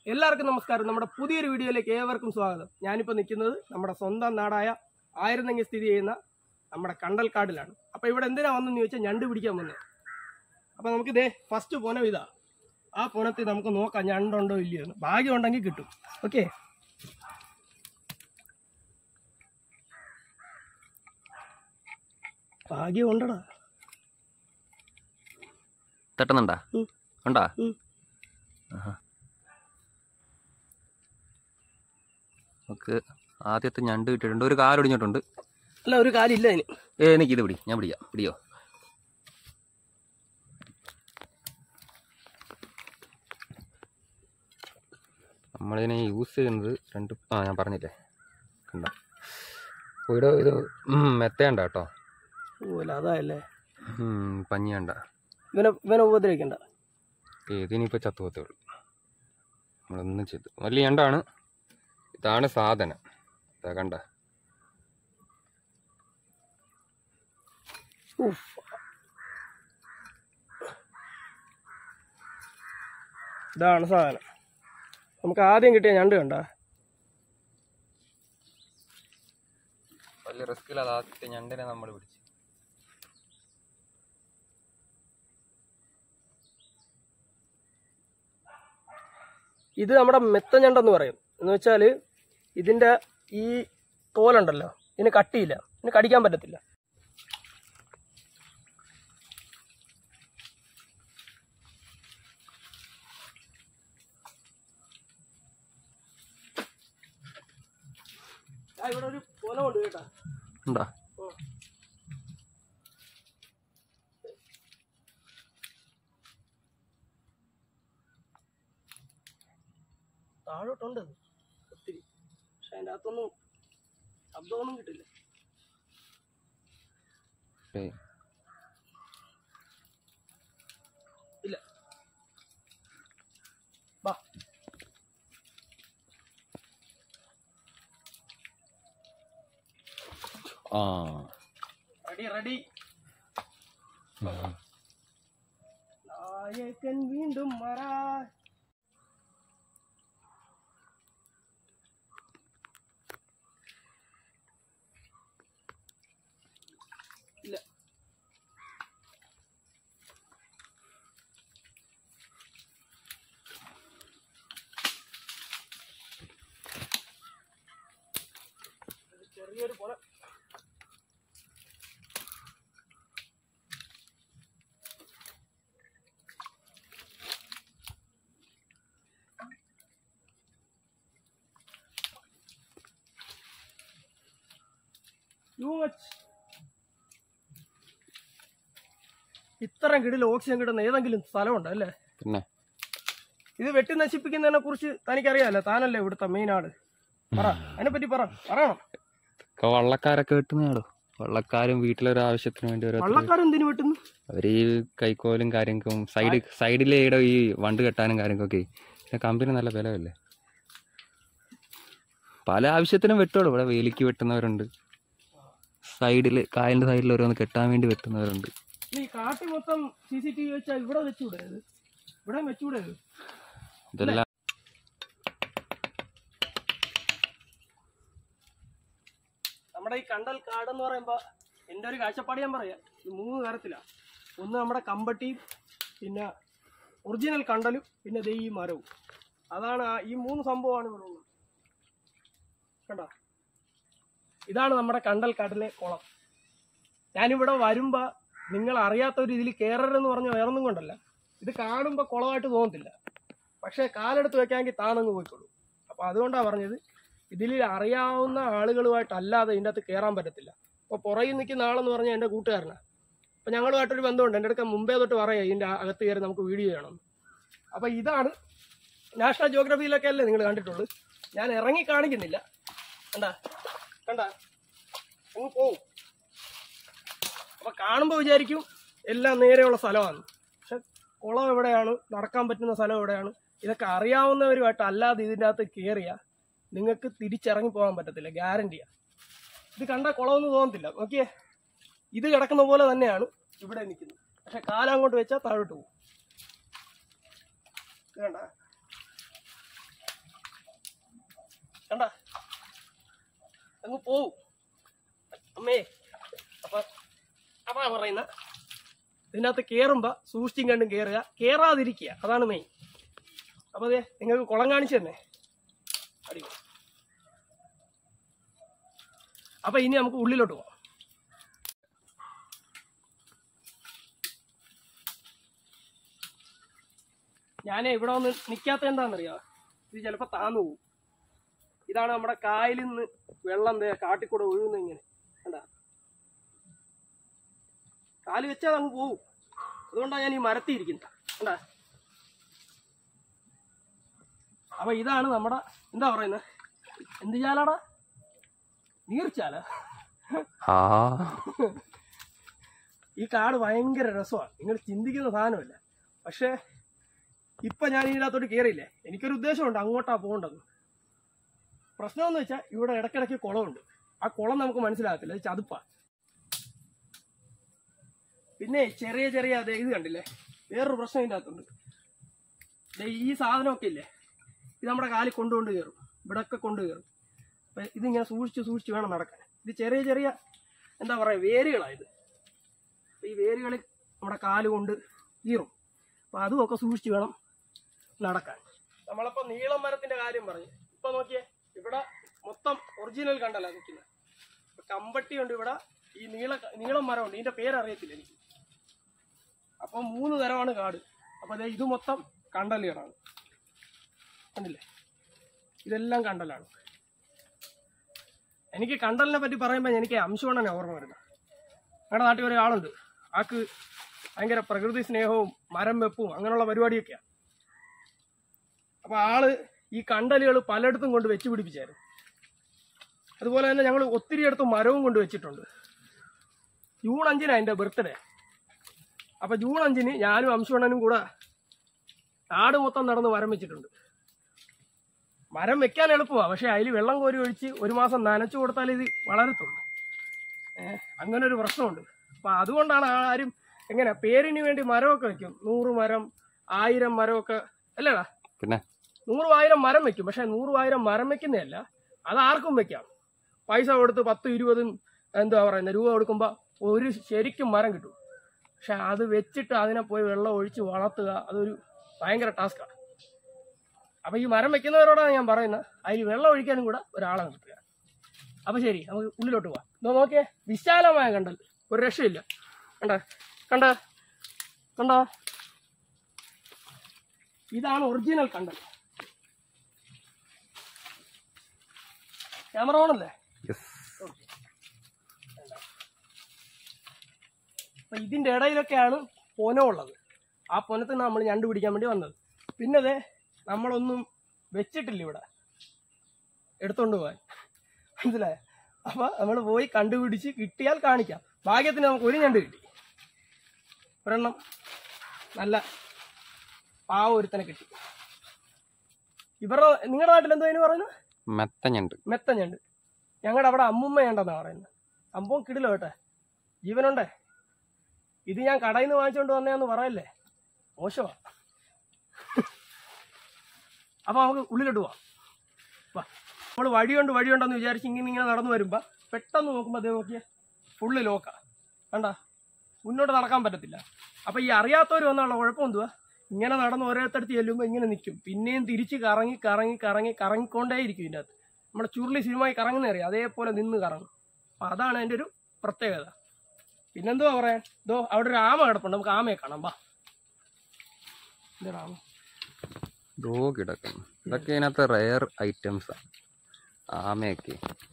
എല്ലാവർക്കും നമസ്കാരം നമ്മുടെ പുതിയൊരു വീഡിയോയിലേക്ക് ഏവർക്കും സ്വാഗതം ഞാനിപ്പോൾ നിൽക്കുന്നത് നമ്മുടെ സ്വന്തം നാടായ ആയിരന്നെങ്കി സ്ഥിതി ചെയ്യുന്ന നമ്മുടെ കണ്ടൽക്കാടിലാണ് അപ്പോൾ ഇവിടെ എന്തിനാ വന്നെന്ന് ചോദിച്ചാൽ ഞണ്ട് പിടിക്കാൻ വന്നത് അപ്പോൾ നമുക്ക് ഇതേ ഫസ്റ്റ് പുനം ഇതാ ആ പുനത്തിൽ നമുക്ക് നോക്കാം ഞണ്ടുണ്ടോ ഇല്ലയോ എന്ന് ഭാഗ്യം ഉണ്ടെങ്കിൽ കിട്ടും ഓക്കെ ഭാഗ്യം ഉണ്ടടാ തട്ടുന്നുണ്ടാ ഉം. ഉണ്ടാ ഉം. ആഹാ. നമുക്ക് ആദ്യത്തെ ഞണ്ട് കിട്ടിയിട്ടുണ്ട് ഒരു കാലൊടിഞ്ഞിട്ടുണ്ട് അല്ല ഒരു കാര്യമില്ല അതിന് ഏ എനിക്ക് ഇത് പിടി ഞാൻ പിടിക്കാം പിടിയോ നമ്മളിതിനെ യൂസ് ചെയ്യുന്നത് രണ്ട് ആ ഞാൻ പറഞ്ഞില്ലേ കണ്ട ഇവിടെ ഇത് ഉം, മെത്തയണ്ട കേട്ടോ ഓ അല്ല അതായല്ലേ ഉം, പഞ്ഞിയണ്ട ഇവനെ ഇവനെ ഉപദ്രവിക്കണ്ട ഇതിനിപ്പോൾ ചത്തുപോത്തേ ഉള്ളൂ നമ്മളൊന്നും ചെയ്തു വലിയ ഞണ്ടാണ് ഇതാണ് സാധനം ഇതാ കണ്ട ഉഫ്. ഇതാണ് സാധനം നമുക്ക് ആദ്യം കിട്ടിയ ഞണ്ട് കണ്ട വലിയ റിസ്കില്ലാതെ ആദ്യത്തെ ഞണ്ടിനെ നമ്മൾ പിടിച്ചു ഇത് നമ്മുടെ മെത്ത ഞണ്ടെന്ന് പറയും എന്ന് വെച്ചാൽ ഇതിൻ്റെ ഈ തോലുണ്ടല്ലോ ഇതിന് കട്ടിയില്ല ഇതിന് കടിക്കാൻ പറ്റത്തില്ല ആ, ഇവിടെ ഒരു പൊലമുണ്ട് കേട്ടാ ഉണ്ടാ ഓ. താഴോട്ടുണ്ട് അത്. ഒത്തിരി പക്ഷെ അതിൻ്റെ അകത്തൊന്നും ശബ്ദമൊന്നും കിട്ടില്ല ഏയ്. ഇല്ല വാ ആ റെഡി റെഡി ഉം. നായകൻ വീണ്ടും മറാ ഇല്ല ഇത് ചെറിയൊരു പുല Too much. ഇത്രയും കിടിൽ ഓക്സിജൻ കിട്ടുന്ന ഏതെങ്കിലും സ്ഥലമുണ്ടോ അല്ലേ പിന്നെ ഇത് വെട്ടി നശിപ്പിക്കുന്നതിനെ കുറിച്ച് തനിക്കറിയാലോ താനല്ലേ ഇവിടുത്തെ മെയിൻ ആള് പറ അതിനെ പറ്റി പറ പറയണം ഒക്കെ വള്ളക്കാരൊക്കെ വെട്ടുന്നതാടോ വള്ളക്കാരും വീട്ടിലൊരു ആവശ്യത്തിന് വേണ്ടി ഓരോ വള്ളക്കാരെന്തിനു വെട്ടുന്നു അവര് ഈ കൈക്കോലും കാര്യങ്ങൾക്കും സൈഡ് സൈഡിലെ ഈടെ ഈ വണ്ട് കെട്ടാനും കാര്യങ്ങൾക്കൊക്കെ പിന്നെ കമ്പനി നല്ല വിലയല്ലേ പല ആവശ്യത്തിനും വെട്ടുള്ളൂ ഇവിടെ വേലിക്ക് വെട്ടുന്നവരുണ്ട് സൈഡിൽ കായലിന്റെ സൈഡിൽ ഓരോന്ന് കെട്ടാൻ വേണ്ടി വെട്ടുന്നവരുണ്ട് ഈ കാട്ടി മൊത്തം സി സി ടി വി വെച്ചാൽ ഇവിടെ വെച്ചുകൂടെ ഇത് ഇവിടെ വെച്ചുകൂടെ ഇത് ഇതെല്ലാം നമ്മുടെ ഈ കണ്ടൽ കാട് എന്ന് പറയുമ്പോൾ എൻ്റെ ഒരു കാഴ്ചപ്പാട് ഞാൻ പറയാം ഇത് മൂന്ന് തരത്തിലാണ് ഒന്ന് നമ്മുടെ കമ്പട്ടിയും പിന്നെ ഒറിജിനൽ കണ്ടലും പിന്നെ ദേ ഈ മരവും അതാണ് ആ- ഈ മൂന്ന് സംഭവമാണ് ഇവിടെ ഉള്ളത് കണ്ടോ ഇതാണ് നമ്മുടെ കണ്ടൽ കാട്ടിലെ കുളം ഞാനിവിടെ വരുമ്പോൾ നിങ്ങൾ അറിയാത്ത ഒരു ഇതിൽ കയറരുതെന്ന് പറഞ്ഞ വേറൊന്നും കൊണ്ടല്ല ഇത് കാണുമ്പോൾ കുളമായിട്ട് തോന്നത്തില്ല പക്ഷേ കാലെടുത്ത് വെക്കാമെങ്കിൽ താനങ്ങ് പോയിക്കോളൂ അപ്പോൾ അതുകൊണ്ടാണ് പറഞ്ഞത് ഇതിൽ അറിയാവുന്ന ആളുകളുമായിട്ടല്ലാതെ ഇതിൻ്റെ അകത്ത് കയറാൻ പറ്റത്തില്ല അപ്പോൾ പുറകിൽ നിൽക്കുന്ന ആളെന്ന് പറഞ്ഞാൽ എൻ്റെ കൂട്ടുകാരനാണ് അപ്പോൾ ഞങ്ങളുമായിട്ടൊരു ബന്ധമുണ്ട് എൻ്റെ അടുക്ക മുമ്പേ തൊട്ട് പറയാം ഇതിൻ്റെ അകത്ത് കയറി നമുക്ക് വീഡിയോ ചെയ്യണം അപ്പോൾ ഇതാണ് നാഷണൽ ജോഗ്രഫിയിലൊക്കെ അല്ലേ നിങ്ങൾ കണ്ടിട്ടുള്ളൂ ഞാൻ ഇറങ്ങി കാണിക്കുന്നില്ല കണ്ടാ കണ്ടാ അങ്ങ് പോവും അപ്പോൾ കാണുമ്പോൾ വിചാരിക്കും എല്ലാം നേരെയുള്ള സ്ഥലമാണ് പക്ഷെ കുളം എവിടെയാണ് നടക്കാൻ പറ്റുന്ന സ്ഥലം എവിടെയാണ് ഇതൊക്കെ അറിയാവുന്നവരുമായിട്ട് അല്ലാതെ ഇതിൻ്റെ അകത്ത് കയറിയ നിങ്ങൾക്ക് തിരിച്ചിറങ്ങി പോകാൻ പറ്റത്തില്ല ഗ്യാരണ്ടിയാ ഇത് കണ്ട കുളമൊന്നും തോന്നത്തില്ല നോക്കിയേ ഇത് കിടക്കുന്ന പോലെ തന്നെയാണ് ഇവിടെ നിൽക്കുന്നത് പക്ഷെ കാലം അങ്ങോട്ട് വെച്ചാൽ താഴോട്ട് പോകും ഇത് കണ്ട കണ്ട അങ്ങ് പോവും അമ്മേ അപ്പൊ അതാ പറയുന്ന ഇതിനകത്ത് കയറുമ്പോ സൂക്ഷിച്ചും കണ്ടും കയറുക കയറാതിരിക്കുക അതാണ് മെയിൻ അപ്പൊ അതെ നിങ്ങൾക്ക് കുളം കാണിച്ചു തന്നെ അടിപൊളി അപ്പൊ ഇനി നമുക്ക് ഉള്ളിലോട്ട് പോവാം ഞാൻ ഇവിടെ വന്ന് നിൽക്കാത്ത എന്താണെന്നറിയാം ഇത് ചിലപ്പോൾ താന്നു പോകും ഇതാണ് നമ്മുടെ കായലിൽ നിന്ന് വെള്ളം ദേ കാട്ടിക്കൂടെ ഒഴുകുന്ന ഇങ്ങനെ കണ്ടാ കാല് വെച്ചാൽ അങ്ങ് പോവും അതുകൊണ്ടാണ് ഞാൻ ഈ മരത്തി ഇരിക്കുന്നത് കണ്ടാ അപ്പൊ ഇതാണ് നമ്മുടെ എന്താ പറയുന്നത് എന്ത് ചാലാടാ നീർച്ചാല ആ ഈ കാട് ഭയങ്കര രസമാണ് നിങ്ങൾ ചിന്തിക്കുന്ന സാധനമല്ല പക്ഷേ ഇപ്പൊ ഞാൻ ഇതിനകത്തോട്ട് കയറിയില്ലേ എനിക്കൊരു ഉദ്ദേശമുണ്ട് അങ്ങോട്ടാ പോകേണ്ടത് പ്രശ്നമെന്ന് വെച്ചാൽ ഇവിടെ ഇടയ്ക്കിടയ്ക്ക് കുളമുണ്ട് ആ കുളം നമുക്ക് മനസ്സിലാകത്തില്ല അത് ചതുപ്പാ പിന്നെ ചെറിയ ചെറിയ അതെ ഇത് കണ്ടില്ലേ വേറൊരു പ്രശ്നം ഇതിൻ്റെ അകത്തുണ്ട് ദേ ഈ സാധനമൊക്കെ ഇല്ലേ ഇത് നമ്മുടെ കാലിൽ കൊണ്ടുകൊണ്ട് കയറും ഇവിടെയൊക്കെ കൊണ്ട് കയറും അപ്പൊ ഇതിങ്ങനെ സൂക്ഷിച്ച് സൂക്ഷിച്ച് വേണം നടക്കാൻ ഇത് ചെറിയ ചെറിയ എന്താ പറയുക വേരുകളാണ് ഇത് അപ്പൊ ഈ വേരുകളിൽ നമ്മുടെ കാല് കൊണ്ട് കീറും അപ്പൊ അതുമൊക്കെ സൂക്ഷിച്ച് വേണം നടക്കാൻ നമ്മളപ്പോ നീളം മരത്തിന്റെ കാര്യം പറഞ്ഞു ഇപ്പൊ നോക്കിയേ ഇവിടെ മൊത്തം ഒറിജിനൽ കണ്ടല്ല നിൽക്കുന്നത് കമ്പട്ടിയുണ്ട് ഇവിടെ ഈ നീള നീളം മരമുണ്ട് ഇതിന്റെ പേരറിയത്തില്ല എനിക്ക് അപ്പൊ മൂന്ന് തരമാണ് കാട് അപ്പൊ ദേ ഇത് മൊത്തം കണ്ടലുകളാണ് കണ്ടില്ലേ ഇതെല്ലാം കണ്ടലാണ് എനിക്ക് കണ്ടലിനെ പറ്റി പറയുമ്പോൾ എനിക്ക് അംശവണ്ണനെ ഓർമ്മ വരുന്നത് ഞങ്ങളുടെ നാട്ടിൽ ഒരാളുണ്ട് ആക്ക് ഭയങ്കര പ്രകൃതി സ്നേഹവും മരം വെപ്പും അങ്ങനെയുള്ള പരിപാടിയൊക്കെയാണ് അപ്പൊ ആള് ഈ കണ്ടലുകൾ പലയിടത്തും കൊണ്ട് വെച്ച് പിടിപ്പിച്ചായിരുന്നു അതുപോലെ തന്നെ ഞങ്ങൾ ഒത്തിരി അടുത്ത് മരവും കൊണ്ട് വെച്ചിട്ടുണ്ട് ജൂൺ അഞ്ചിനാണ് എൻ്റെ ബർത്ത്ഡേ അപ്പൊ ജൂൺ അഞ്ചിന് ഞാനും അംശവണ്ണനും കൂടെ നാട് മൊത്തം നടന്ന് മരം വെച്ചിട്ടുണ്ട് മരം വെക്കാൻ എളുപ്പമാണ് പക്ഷെ അതിൽ വെള്ളം കോരി ഒഴിച്ച് ഒരു മാസം നനച്ചു കൊടുത്താൽ ഇത് വളരത്തുള്ളൂ ഏഹ് അങ്ങനെ ഒരു പ്രശ്നമുണ്ട് അപ്പൊ അതുകൊണ്ടാണ് ആരും എങ്ങനെ പേരിന് വേണ്ടി മരമൊക്കെ വെക്കും നൂറ് മരം ആയിരം മരമൊക്കെ അല്ലേടാ പിന്നെ നൂറും ആയിരം മരം വെക്കും പക്ഷെ നൂറും ആയിരം മരം വെക്കുന്നതല്ല അത് ആർക്കും വെക്കാം പൈസ കൊടുത്ത് പത്ത് ഇരുപതും എന്താ പറയുന്നത് രൂപ കൊടുക്കുമ്പോൾ ഒരു ശരിക്കും മരം കിട്ടും പക്ഷെ അത് വെച്ചിട്ട് അതിനെ പോയി വെള്ളം ഒഴിച്ച് വളർത്തുക അതൊരു ഭയങ്കര ടാസ്ക്കാണ് അപ്പൊ ഈ മരം വെക്കുന്നവരോടാണ് ഞാൻ പറയുന്നത് അതിൽ വെള്ളം ഒഴിക്കാനും കൂടെ ഒരാളെ നിർത്തുക അപ്പൊ ശരി നമുക്ക് ഉള്ളിലോട്ട് പോവാം ഇതോ നോക്കിയേ വിശാലമായ കണ്ടൽ ഒരു രക്ഷയില്ല കണ്ട കണ്ട കണ്ട ഇതാണ് ഒറിജിനൽ കണ്ടൽ ക്യാമറ ഓണല്ലേ യെസ് അപ്പൊ ഇതിന്റെ ഇടയിലൊക്കെയാണ് പൊനമുള്ളത് ആ പൊനത്തിന് നമ്മൾ ഞണ്ട് പിടിക്കാൻ വേണ്ടി വന്നത് പിന്നെ അതെ നമ്മളൊന്നും വെച്ചിട്ടില്ല ഇവിടെ എടുത്തോണ്ട് പോകാൻ മനസ്സിലായ അപ്പൊ നമ്മൾ പോയി കണ്ടുപിടിച്ച് കിട്ടിയാൽ കാണിക്കാം ഭാഗ്യത്തിന് നമുക്ക് ഒരു ഞണ്ട് കിട്ടി ഒരെണ്ണം നല്ല പാവ ഒരുത്തനെ കിട്ടി ഇവരുടെ നിങ്ങളുടെ നാട്ടിൽ എന്തോ അതിന് പറയുന്നത് മെത്തഞ്ഞുണ്ട് മെത്ത ഞണ്ട് ഞങ്ങളുടെ അവിടെ അമ്മുമ്മയുണ്ടെന്നാ പറയുന്നത് സംഭവം കിടിലോ കേട്ടെ ജീവനുണ്ടേ ഇത് ഞാൻ കടയിൽ നിന്ന് വാങ്ങിച്ചുകൊണ്ട് വന്നേന്ന് പറയല്ലേ മോശമാ അപ്പൊ നമുക്ക് ഉള്ളിലോട്ട് പോവാം വാ നമ്മൾ വഴിയുണ്ട് വഴിയുണ്ടെന്ന് വിചാരിച്ച് ഇങ്ങനെ ഇങ്ങനെ നടന്നു വരുമ്പോ പെട്ടെന്ന് നോക്കുമ്പോൾ അതേ നോക്കിയേ ഫുള്ള് ലോക്കാ കണ്ട മുന്നോട്ട് നടക്കാൻ പറ്റത്തില്ല അപ്പൊ ഈ അറിയാത്തവർ വന്നുള്ള കുഴപ്പം എന്തുവാ ഇങ്ങനെ നടന്ന് ഓരോരുത്തടുത്ത് ചെല്ലുമ്പോൾ ഇങ്ങനെ നിൽക്കും പിന്നെയും തിരിച്ച് കറങ്ങി കറങ്ങി കറങ്ങി കറങ്ങിക്കൊണ്ടേയിരിക്കും ഇതിൻ്റെ അകത്ത് നമ്മുടെ ചുരുളി സിനിമയിൽ കറങ്ങുന്ന അറിയാം അതേപോലെ നിന്ന് കറങ്ങും അപ്പൊ അതാണ് അതിൻ്റെ ഒരു പ്രത്യേകത പിന്നെന്തുവാ പറയാൻ ഇതോ അവിടെ ഒരു ആമ കിടപ്പുണ്ട് നമുക്ക് ആമയെ കാണാം വാ എന്താണ് ആമ ദോ കിടക്കുന്നു ഇതൊക്കെ ഇതിനകത്ത് റെയർ ഐറ്റംസാണ് ആമയൊക്കെ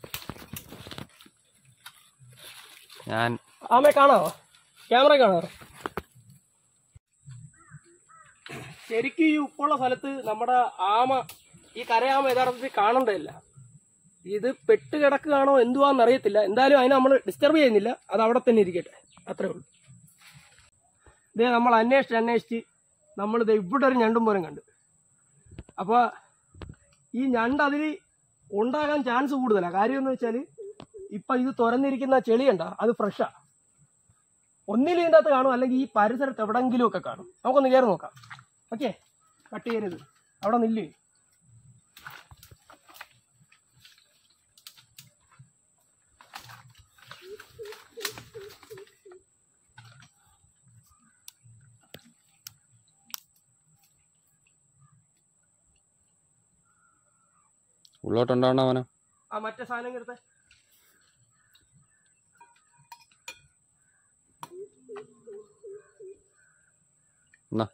ഞാൻ ആമയെ കാണാവോ ക്യാമറ കാണാറോ ശരിക്കും ഈ ഉപ്പുള്ള സ്ഥലത്ത് നമ്മുടെ ആമ ഈ കരയാമ യഥാർത്ഥത്തിൽ കാണണ്ടല്ല ഇത് പെട്ട് കിടക്കുകയാണോ എന്തുവാന്ന് അറിയത്തില്ല എന്തായാലും അതിനെ നമ്മൾ ഡിസ്റ്റർബ് ചെയ്യുന്നില്ല അത് അവിടെ തന്നെ ഇരിക്കട്ടെ അത്രേ ഉള്ളൂ ഇതേ നമ്മൾ അന്വേഷിച്ച് അന്വേഷിച്ച് നമ്മൾ ഇത് ഇവിടെ ഒരു ഞണ്ടും പോലും കണ്ടു അപ്പോൾ ഈ ഞണ്ട് അതിൽ ഉണ്ടാകാൻ ചാൻസ് കൂടുതലാണ് കാര്യം എന്ന് വെച്ചാൽ ഇപ്പം ഇത് തുറന്നിരിക്കുന്ന ചെളിയുണ്ട അത് ഫ്രഷാ ഒന്നിലും ഇതിൻ്റെ അകത്ത് കാണും അല്ലെങ്കിൽ ഈ പരിസരത്ത് എവിടെങ്കിലും ഒക്കെ കാണും നമുക്കൊന്ന് കയറി നോക്കാം ഓക്കെ കട്ട് ചെയ്യരുത് അവിടെ നില്ല് ഉള്ളോട്ടുണ്ടാവണ അവനെ ആ മറ്റേ സാധനം എടുത്തേ എന്നാ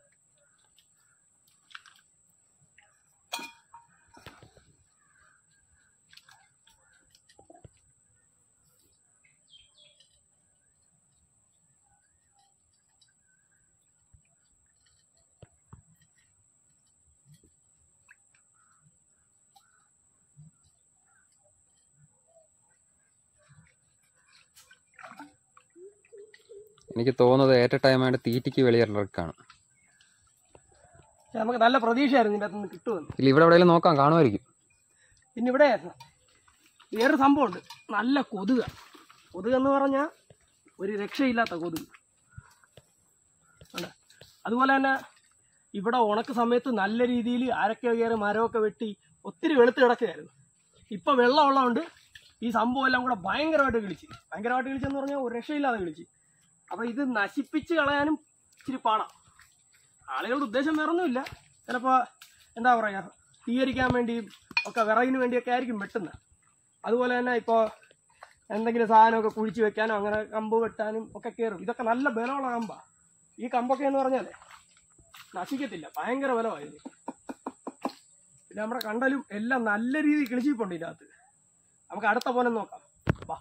എനിക്ക് തോന്നുന്നത് ഏറ്റ ടൈമായിട്ട് തീറ്റിക്ക് വെളിയിറക്കാണ് പക്ഷെ നമുക്ക് നല്ല പ്രതീക്ഷയായിരുന്നു ഇതിൻ്റെ അകത്തുനിന്ന് കിട്ടുമെന്ന് ഇല്ല ഇവിടെ എവിടെയെങ്കിലും നോക്കാം കാണുമായിരിക്കും പിന്നെ ഇവിടെ വേറൊരു സംഭവമുണ്ട് നല്ല കൊതുക കൊതുക് എന്ന് പറഞ്ഞാൽ ഒരു രക്ഷയില്ലാത്ത കൊതുക് ഉണ്ട്. അതുപോലെ തന്നെ ഇവിടെ ഉണക്ക് സമയത്ത് നല്ല രീതിയിൽ അരക്ക കയറി മരമൊക്കെ വെട്ടി ഒത്തിരി വെളുത്ത് കിടക്കുകയായിരുന്നു ഇപ്പൊ വെള്ളം ഉള്ളതുകൊണ്ട് ഈ സംഭവം എല്ലാം കൂടെ ഭയങ്കരമായിട്ട് കിളിച്ച് ഭയങ്കരമായിട്ട് കിളിച്ചെന്ന് പറഞ്ഞാൽ ഒരു രക്ഷയില്ലാതെ കിളിച്ച് അപ്പൊ ഇത് നശിപ്പിച്ച് കളയാനും ഇച്ചിരി പാടാം ആളുകളുടെ ഉദ്ദേശം വേറൊന്നുമില്ല ചിലപ്പോൾ എന്താ പറയുക തീയരിക്കാൻ വേണ്ടിയും ഒക്കെ വിറകിന് വേണ്ടിയൊക്കെ ആയിരിക്കും വെട്ടുന്നത് അതുപോലെ തന്നെ ഇപ്പോൾ എന്തെങ്കിലും സാധനമൊക്കെ കുഴിച്ച് വെക്കാനോ അങ്ങനെ കമ്പ് വെട്ടാനും ഒക്കെ കയറും ഇതൊക്കെ നല്ല ബലമുള്ള കമ്പാ ഈ കമ്പൊക്കെ എന്ന് പറഞ്ഞാലേ നശിക്കത്തില്ല ഭയങ്കര ബലമായിരുന്നു പിന്നെ നമ്മുടെ കണ്ടലും എല്ലാം നല്ല രീതിയിൽ കിളിച്ചിപ്പുണ്ട് ഇതിനകത്ത് നമുക്ക് അടുത്ത പോലെ നോക്കാം വാ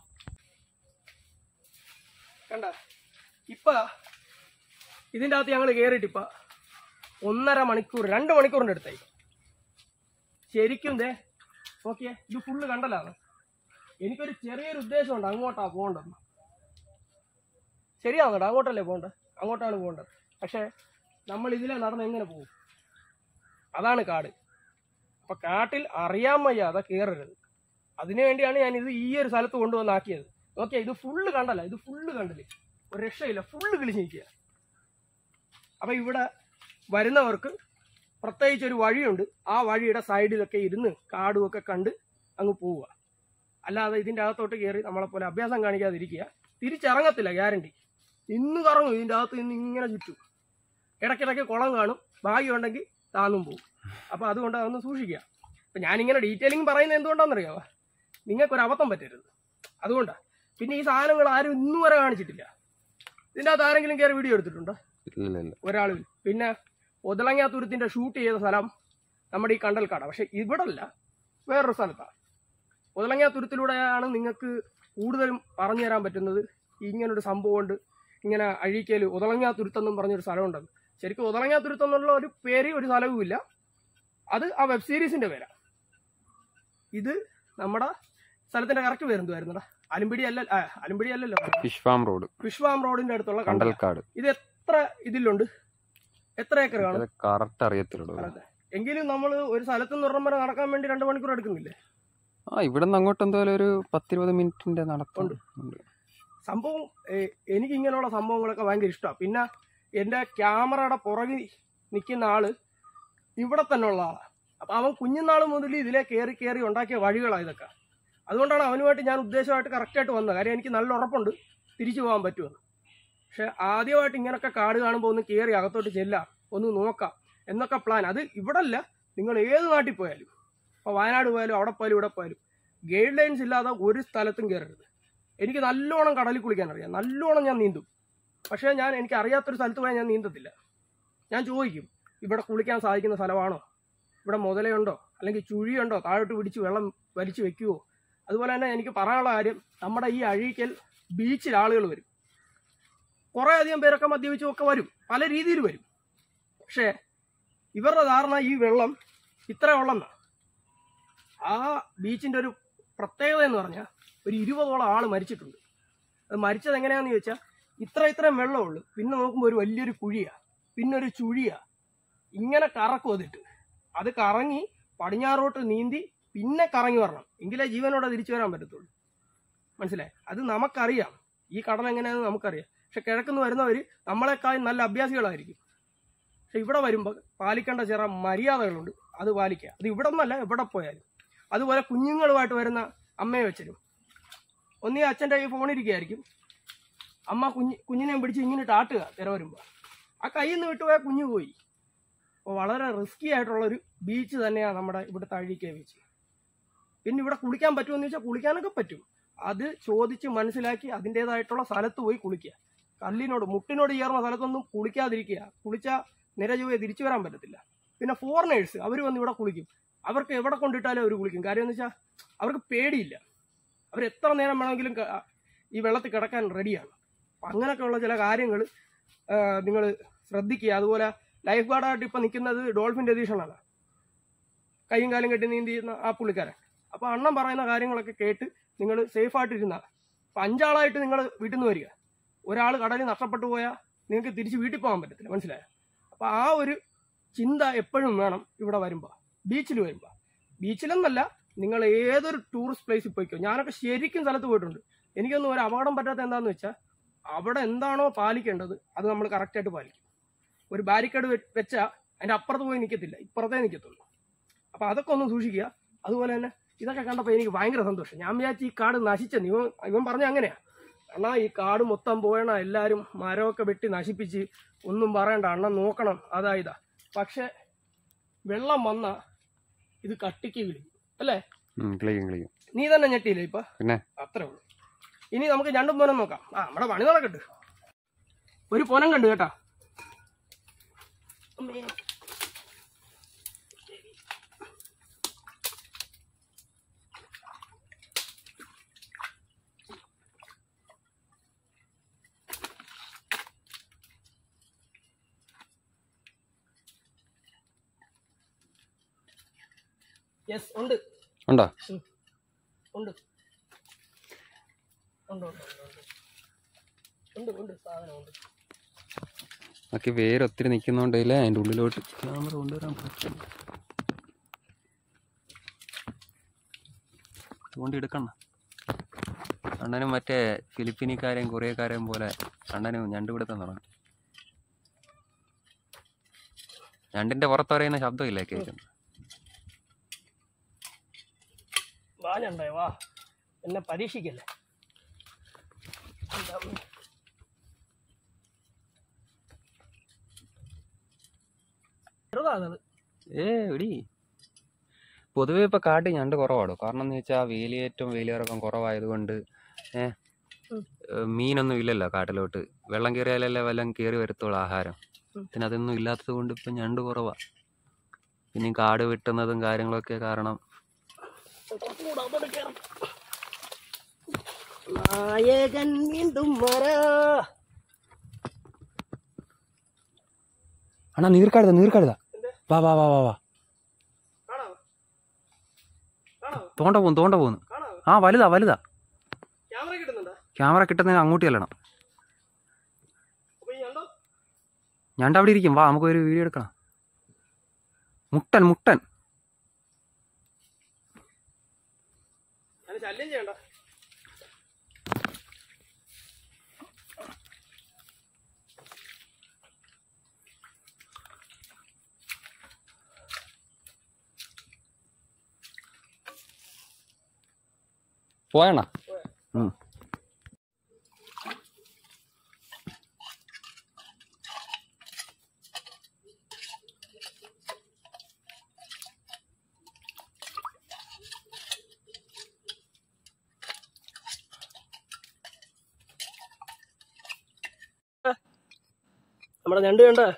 കണ്ട ഇപ്പൊ ഇതിൻ്റെ അകത്ത് ഞങ്ങൾ കയറിയിട്ട് ഇപ്പൊ ഒന്നര മണിക്കൂർ രണ്ട് മണിക്കൂറിൻ്റെ അടുത്തായി ശരിക്കും ദേ നോക്കിയേ ഇത് ഫുള്ള് കണ്ടലാണ് എനിക്കൊരു ചെറിയൊരു ഉദ്ദേശമുണ്ട് അങ്ങോട്ടാ പോകേണ്ടത് ശരിയാണോടാ അങ്ങോട്ടല്ലേ പോകേണ്ടത് അങ്ങോട്ടാണ് പോകേണ്ടത് പക്ഷേ നമ്മൾ ഇതിലെ നടന്ന് എങ്ങനെ പോകും അതാണ് കാട് അപ്പൊ കാട്ടിൽ അറിയാൻ വയ്യാതെ കയറരുത് അതിനു വേണ്ടിയാണ് ഞാൻ ഇത് ഈ ഒരു സ്ഥലത്ത് കൊണ്ടുവന്നാക്കിയത് നോക്കിയാ ഇത് ഫുള്ള് കണ്ടല്ല ഇത് ഫുള്ള് കണ്ടില്ലേ ഒരു രക്ഷയില്ല ഫുള്ള് കിളിച്ച് നിൽക്കുക അപ്പൊ ഇവിടെ വരുന്നവർക്ക് പ്രത്യേകിച്ച് ഒരു വഴിയുണ്ട് ആ വഴിയുടെ സൈഡിലൊക്കെ ഇരുന്ന് കാടും ഒക്കെ കണ്ട് അങ്ങ് പോവുക അല്ലാതെ ഇതിൻ്റെ അകത്തോട്ട് കയറി നമ്മളെപ്പോലെ അഭ്യാസം കാണിക്കാതിരിക്കുക തിരിച്ചിറങ്ങത്തില്ല ഗ്യാരണ്ടി ഇന്ന് കറങ്ങും ഇതിൻ്റെ അകത്ത് നിന്ന് ഇങ്ങനെ ചുറ്റും ഇടയ്ക്കിടയ്ക്ക് കുളം കാണും ഭാഗ്യമുണ്ടെങ്കിൽ താന്നും പോകും അപ്പോൾ അതുകൊണ്ട് അതൊന്ന് സൂക്ഷിക്കുക അപ്പം ഞാനിങ്ങനെ ഡീറ്റെയിലിംഗ് പറയുന്നത് എന്തുകൊണ്ടാണെന്നറിയാമോ നിങ്ങൾക്കൊരു അബദ്ധം പറ്റരുത് അതുകൊണ്ടാണ് പിന്നെ ഈ സാധനങ്ങൾ ആരും ഇന്നു വരെ കാണിച്ചിട്ടില്ല ഇതിൻ്റെ അകത്ത് ആരെങ്കിലും കയറി വീഡിയോ എടുത്തിട്ടുണ്ടോ ഇല്ല ഇല്ല ഒരാളും പിന്നെ ഒതളങ്ങാത്തുരത്തിന്റെ ഷൂട്ട് ചെയ്ത സ്ഥലം നമ്മുടെ ഈ കണ്ടൽക്കാട് പക്ഷെ ഇവിടെ അല്ല വേറൊരു സ്ഥലത്താണ് ഒതളങ്ങാത്തുരത്തിലൂടെയാണ് നിങ്ങൾക്ക് കൂടുതലും പറഞ്ഞു തരാൻ പറ്റുന്നത് ഇങ്ങനൊരു സംഭവമുണ്ട് ഇങ്ങനെ അഴീക്കൽ ഉതളങ്ങാത്തുരുത്തെന്നും പറഞ്ഞൊരു സ്ഥലമുണ്ടെന്ന് ശരിക്കും ഉതളങ്ങാത്തുരുത്തം എന്നുള്ള ഒരു പേര് ഒരു സ്ഥലവും ഇല്ല അത് ആ വെബ് സീരീസിന്റെ പേരാ ഇത് നമ്മുടെ സ്ഥലത്തിന്റെ കറക്റ്റ് പേരെന്തുവായിരുന്നടാ അലുമ്പിടി അല്ല ആ, അലുമ്പിടി അല്ലല്ലോ ഫിഷ് ഫാം റോഡ് വിശ്വാം റോഡിന്റെ അടുത്തുള്ള കണ്ടൽ കണ്ടൽക്കാട് ഇത് എത്ര ഇതിലുണ്ട് എത്ര ഏക്കർ കാണും ഇത് കറക്റ്റ് അറിയത്തില്ലടോ അതെ. എങ്കിലും നമ്മൾ ഒരു സ്ഥലത്ത് നിന്ന് ഒരെണ്ണം വരെ നടക്കാൻ വേണ്ടി രണ്ട് മണിക്കൂർ എടുക്കുന്നില്ലേ ആ ഇവിടെ നിന്ന് അങ്ങോട്ട് എന്തായാലും ഒരു പത്തിരുപത് മിനിറ്റിന്റെ നടത്തം ഉണ്ട്. ഉണ്ട് സംഭവം ഏഹ്, എനിക്ക് ഇങ്ങനെയുള്ള സംഭവങ്ങളൊക്കെ ഭയങ്കര ഇഷ്ടമാണ് പിന്നെ എൻ്റെ ക്യാമറയുടെ പുറകിൽ നിൽക്കുന്ന ആള് ഇവിടെ തന്നെ ഉള്ള ആളാണ് അപ്പം അവൻ കുഞ്ഞുനാൾ മുതൽ ഇതിലെ കയറി കയറി ഉണ്ടാക്കിയ വഴികളാണ് ഇതൊക്കെ അതുകൊണ്ടാണ് അവനുമായിട്ട് ഞാൻ ഉദ്ദേശമായിട്ട് കറക്റ്റായിട്ട് വന്നത് കാര്യം എനിക്ക് നല്ല ഉറപ്പുണ്ട് തിരിച്ചു പോകാൻ പറ്റുമെന്ന് പക്ഷെ ആദ്യമായിട്ട് ഇങ്ങനൊക്കെ കാട് കാണുമ്പോൾ ഒന്ന് കയറി അകത്തോട്ട് ചെല്ലാം ഒന്ന് നോക്കാം എന്നൊക്കെ പ്ലാൻ അത് ഇവിടെ അല്ല നിങ്ങൾ ഏത് നാട്ടിൽ പോയാലും ഇപ്പോൾ വയനാട് പോയാലും അവിടെ പോയാലും ഇവിടെ പോയാലും ഗൈഡ് ലൈൻസ് ഇല്ലാതെ ഒരു സ്ഥലത്തും കയറരുത് എനിക്ക് നല്ലോണം കടലിൽ കുളിക്കാൻ അറിയാം നല്ലോണം ഞാൻ നീന്തും പക്ഷേ ഞാൻ എനിക്ക് അറിയാത്തൊരു സ്ഥലത്ത് പോയാൽ ഞാൻ നീന്തത്തില്ല ഞാൻ ചോദിക്കും ഇവിടെ കുളിക്കാൻ സാധിക്കുന്ന സ്ഥലമാണോ ഇവിടെ മുതലയുണ്ടോ അല്ലെങ്കിൽ ചുഴിയുണ്ടോ താഴോട്ട് പിടിച്ച് വെള്ളം വലിച്ചു വെക്കുവോ അതുപോലെ തന്നെ എനിക്ക് പറയാനുള്ള കാര്യം നമ്മുടെ ഈ അഴീക്കൽ ബീച്ചിൽ ആളുകൾ വരും കുറേ അധികം പേരൊക്കെ മദ്യപിച്ചും ഒക്കെ വരും പല രീതിയിൽ വരും പക്ഷേ ഇവരുടെ ധാരണ ഈ വെള്ളം ഇത്ര ഉള്ളെന്നാ ആ ബീച്ചിന്റെ ഒരു പ്രത്യേകത എന്ന് പറഞ്ഞാൽ ഒരു ഇരുപതോളം ആള് മരിച്ചിട്ടുണ്ട് അത് മരിച്ചത് എങ്ങനെയാന്ന് ചോദിച്ചാൽ ഇത്ര ഇത്രയും വെള്ളമുള്ളൂ പിന്നെ നോക്കുമ്പോൾ ഒരു വലിയൊരു കുഴിയാ പിന്നെ ഒരു ചുഴിയാ ഇങ്ങനെ കറക്കും അതിട്ട് അത് കറങ്ങി പടിഞ്ഞാറോട്ട് നീന്തി പിന്നെ കറങ്ങി വരണം എങ്കിലേ ജീവനോടെ തിരിച്ചു വരാൻ പറ്റത്തുള്ളൂ മനസ്സിലായി അത് നമുക്കറിയാം ഈ കടൽ എങ്ങനെയാണെന്ന് നമുക്കറിയാം പക്ഷെ കിഴക്കുന്ന് വരുന്നവർ നമ്മളെക്കാൾ നല്ല അഭ്യാസികളായിരിക്കും പക്ഷെ ഇവിടെ വരുമ്പോൾ പാലിക്കേണ്ട ചില മര്യാദകളുണ്ട് അത് പാലിക്കുക അത് ഇവിടെ ഒന്നല്ല എവിടെ പോയാലും അതുപോലെ കുഞ്ഞുങ്ങളുമായിട്ട് വരുന്ന അമ്മയെ വെച്ചരും ഒന്നീ അച്ഛൻ്റെ ഈ ഫോണിരിക്കുകയായിരിക്കും അമ്മ കുഞ്ഞ് കുഞ്ഞിനെ പിടിച്ച് ഇങ്ങനെ ആട്ടുക തിര വരുമ്പോൾ ആ കയ്യിൽ നിന്ന് വിട്ടുപോയാൽ കുഞ്ഞു പോയി അപ്പോൾ വളരെ റിസ്കി ആയിട്ടുള്ളൊരു ബീച്ച് തന്നെയാണ് നമ്മുടെ ഇവിടുത്തെ അഴീക്ക ബീച്ച് പിന്നെ ഇവിടെ കുളിക്കാൻ പറ്റുമെന്ന് ചോദിച്ചാൽ കുളിക്കാനൊക്കെ പറ്റും അത് ചോദിച്ച് മനസ്സിലാക്കി അതിൻ്റെതായിട്ടുള്ള സ്ഥലത്ത് പോയി കുളിക്കുക കല്ലിനോട് മുട്ടിനോട് ചേർന്ന സ്ഥലത്തൊന്നും കുളിക്കാതിരിക്കുക കുളിച്ചാൽ നിരജുവെ തിരിച്ചു വരാൻ പറ്റത്തില്ല പിന്നെ ഫോറിനേഴ്സ് അവർ വന്ന് ഇവിടെ കുളിക്കും അവർക്ക് എവിടെ കൊണ്ടിട്ടാലും അവർ കുളിക്കും കാര്യം എന്ന് വെച്ചാൽ അവർക്ക് പേടിയില്ല അവർ എത്ര നേരം വേണമെങ്കിലും ക- ഈ വെള്ളത്തിൽ കിടക്കാൻ റെഡിയാണ് അപ്പം അങ്ങനെയൊക്കെയുള്ള ചില കാര്യങ്ങൾ നിങ്ങൾ ശ്രദ്ധിക്കുക അതുപോലെ ലൈഫ് ഗാർഡായിട്ട് ഇപ്പം നിൽക്കുന്നത് ഡോൾഫിൻ രതീഷണാണ് കൈയും കാലും കെട്ടി നീന്തി ചെയ്യുന്ന ആ പുള്ളിക്കാരൻ അപ്പോൾ അണ്ണൻ പറയുന്ന കാര്യങ്ങളൊക്കെ കേട്ട് നിങ്ങൾ സേഫായിട്ടിരുന്ന അപ്പം അഞ്ചാളായിട്ട് നിങ്ങൾ വീട്ടിൽ നിന്ന് വരിക ഒരാൾ കടലിൽ നഷ്ടപ്പെട്ടു പോയാൽ നിങ്ങൾക്ക് തിരിച്ച് വീട്ടിൽ പോകാൻ പറ്റത്തില്ല മനസ്സിലായോ അപ്പോൾ ആ ഒരു ചിന്ത എപ്പോഴും വേണം ഇവിടെ വരുമ്പോൾ ബീച്ചിൽ വരുമ്പോൾ ബീച്ചിലെന്നല്ല നിങ്ങൾ ഏതൊരു ടൂറിസ്റ്റ് പ്ലേസിൽ പോയിക്കോ ഞാനൊക്കെ ശരിക്കും സ്ഥലത്ത് പോയിട്ടുണ്ട് എനിക്കൊന്നും ഒരു അപകടം പറ്റാത്ത എന്താണെന്ന് വെച്ചാൽ അവിടെ എന്താണോ പാലിക്കേണ്ടത് അത് നമ്മൾ കറക്റ്റായിട്ട് പാലിക്കും ഒരു ബാരിക്കേഡ് വെച്ചാൽ അതിൻ്റെ അപ്പുറത്ത് പോയി നിൽക്കത്തില്ല ഇപ്പുറത്തേ നിൽക്കത്തുള്ളൂ അപ്പോൾ അതൊക്കെ ഒന്ന് സൂക്ഷിക്കുക അതുപോലെ തന്നെ ഇതൊക്കെ കണ്ടപ്പോൾ എനിക്ക് ഭയങ്കര സന്തോഷം ഞാൻ വിചാരിച്ചു ഈ കാട് നശിച്ചെന്ന് ഇവൻ ഇവൻ പറഞ്ഞ അങ്ങനെയാണ് അണ്ണാ ഈ കാട് മൊത്തം പോയണ എല്ലാവരും മരമൊക്കെ വെട്ടി നശിപ്പിച്ച് ഒന്നും പറയണ്ട അണ്ണൻ നോക്കണം അതാ ഇതാ പക്ഷെ വെള്ളം വന്ന ഇത് കട്ടിക്ക് വിളിക്കും അല്ലേ ഉം, കിളിക്കും കിളിക്കും നീ തന്നെ ഞെട്ടിയില്ലേ ഇപ്പൊ പിന്നെ അത്രേ ഉള്ളൂ ഇനി നമുക്ക് രണ്ടും പോനം നോക്കാം ആ നമ്മുടെ പണി നടക്കട്ടെ ഒരു പോനം കണ്ടു കേട്ടാ അമ്മേ. യെസ് ഉണ്ട് ഉണ്ടോ ഉണ്ട് ഉണ്ട് ഉണ്ട് ഉണ്ട് ഉണ്ട്. ഉണ്ട് ഉണ്ട് സാധനം ഉണ്ട് ബാക്കി വേര് ഒത്തിരി നിൽക്കുന്നോണ്ടല്ലേ അതിൻ്റെ ഉള്ളിലോട്ട് ക്യാമറ കൊണ്ടുവരാൻ പറ്റും അതുകൊണ്ട് എടുക്കണം അണ്ണനും മറ്റേ ഫിലിപ്പീനിക്കാരെയും കൊറിയക്കാരെയും പോലെ അണ്ണനും ഞണ്ട് പിടുത്തം തുടങ്ങി ഞണ്ടിന്റെ പുറത്ത് പറയുന്ന ശബ്ദമില്ലേ കേൾക്കുന്നത് വാ ഞണ്ടേ വാ എന്നെ പരീക്ഷിക്കല്ലേ എൻ്റെ അമ്മേ. ചെറുതാ അത് ഏ എടി പൊതുവെ ഇപ്പൊ കാട്ടിൽ ഞണ്ട് കുറവാടോ കാരണം എന്ന് വെച്ചാൽ വേലിയേറ്റവും വേലിയിറക്കം കുറവായതുകൊണ്ട് ഏ ഉം. ഏ, മീനൊന്നും ഇല്ലല്ലോ കാട്ടിലോട്ട് വെള്ളം കയറിയാലല്ലേ വല്ലതും കയറി വരത്തുള്ളൂ ആഹാരം ഉം. പിന്നെ അതൊന്നും ഇല്ലാത്തത് കൊണ്ട് ഇപ്പം ഞണ്ട് കുറവാ പിന്നെ ഈ കാട് വെട്ടുന്നതും കാര്യങ്ങളൊക്കെ കാരണം കുറച്ചുകൂടെ അങ്ങോട്ട് കേറാം. നായകൻ വീണ്ടും വരാ അണ്ണാ നീർക്കാടുതാ നീർക്കാടുതാ എന്ത്? വാ വാ വാ വാ വാ കാണാവോ കാണാവോ തോണ്ട പോകുന്നു തോണ്ട പോകുന്നു കാണാവോ ആ വലുതാ വലുതാ ക്യാമറ കിട്ടുന്നുണ്ടോ ക്യാമറ കിട്ടുന്നതിന് അങ്ങോട്ട് ചെല്ലണം അപ്പൊ ഈ ഞണ്ടോ ഞണ്ട് അവിടെ ഇരിക്കും വാ നമുക്ക് ഒരു വീഡിയോ എടുക്കണം മുട്ടൻ മുട്ടൻ ഞാൻ ശല്യം ചെയ്യണ്ട പോയണ്ണ ഉം നമ്മുടെ ഞണ്ട് കണ്ട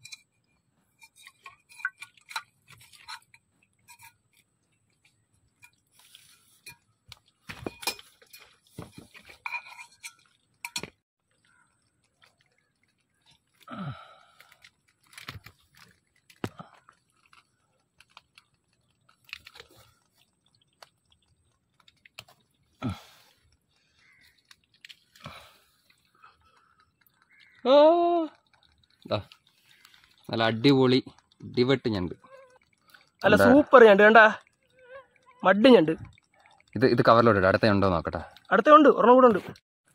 ആ. ദാ, നല്ല അടിപൊളി ഡിവട്ട് ഞണ്ട് അല്ല സൂപ്പർ ഞണ്ട് കണ്ട മഡ് ഞണ്ട് ഇത് ഇത് കവറിലോട്ട് ഇട്. അടുത്ത ഉണ്ടോ നോക്കട്ടെ അടുത്ത ഉണ്ട് ഒരെണ്ണം കൂടെ ഉണ്ട്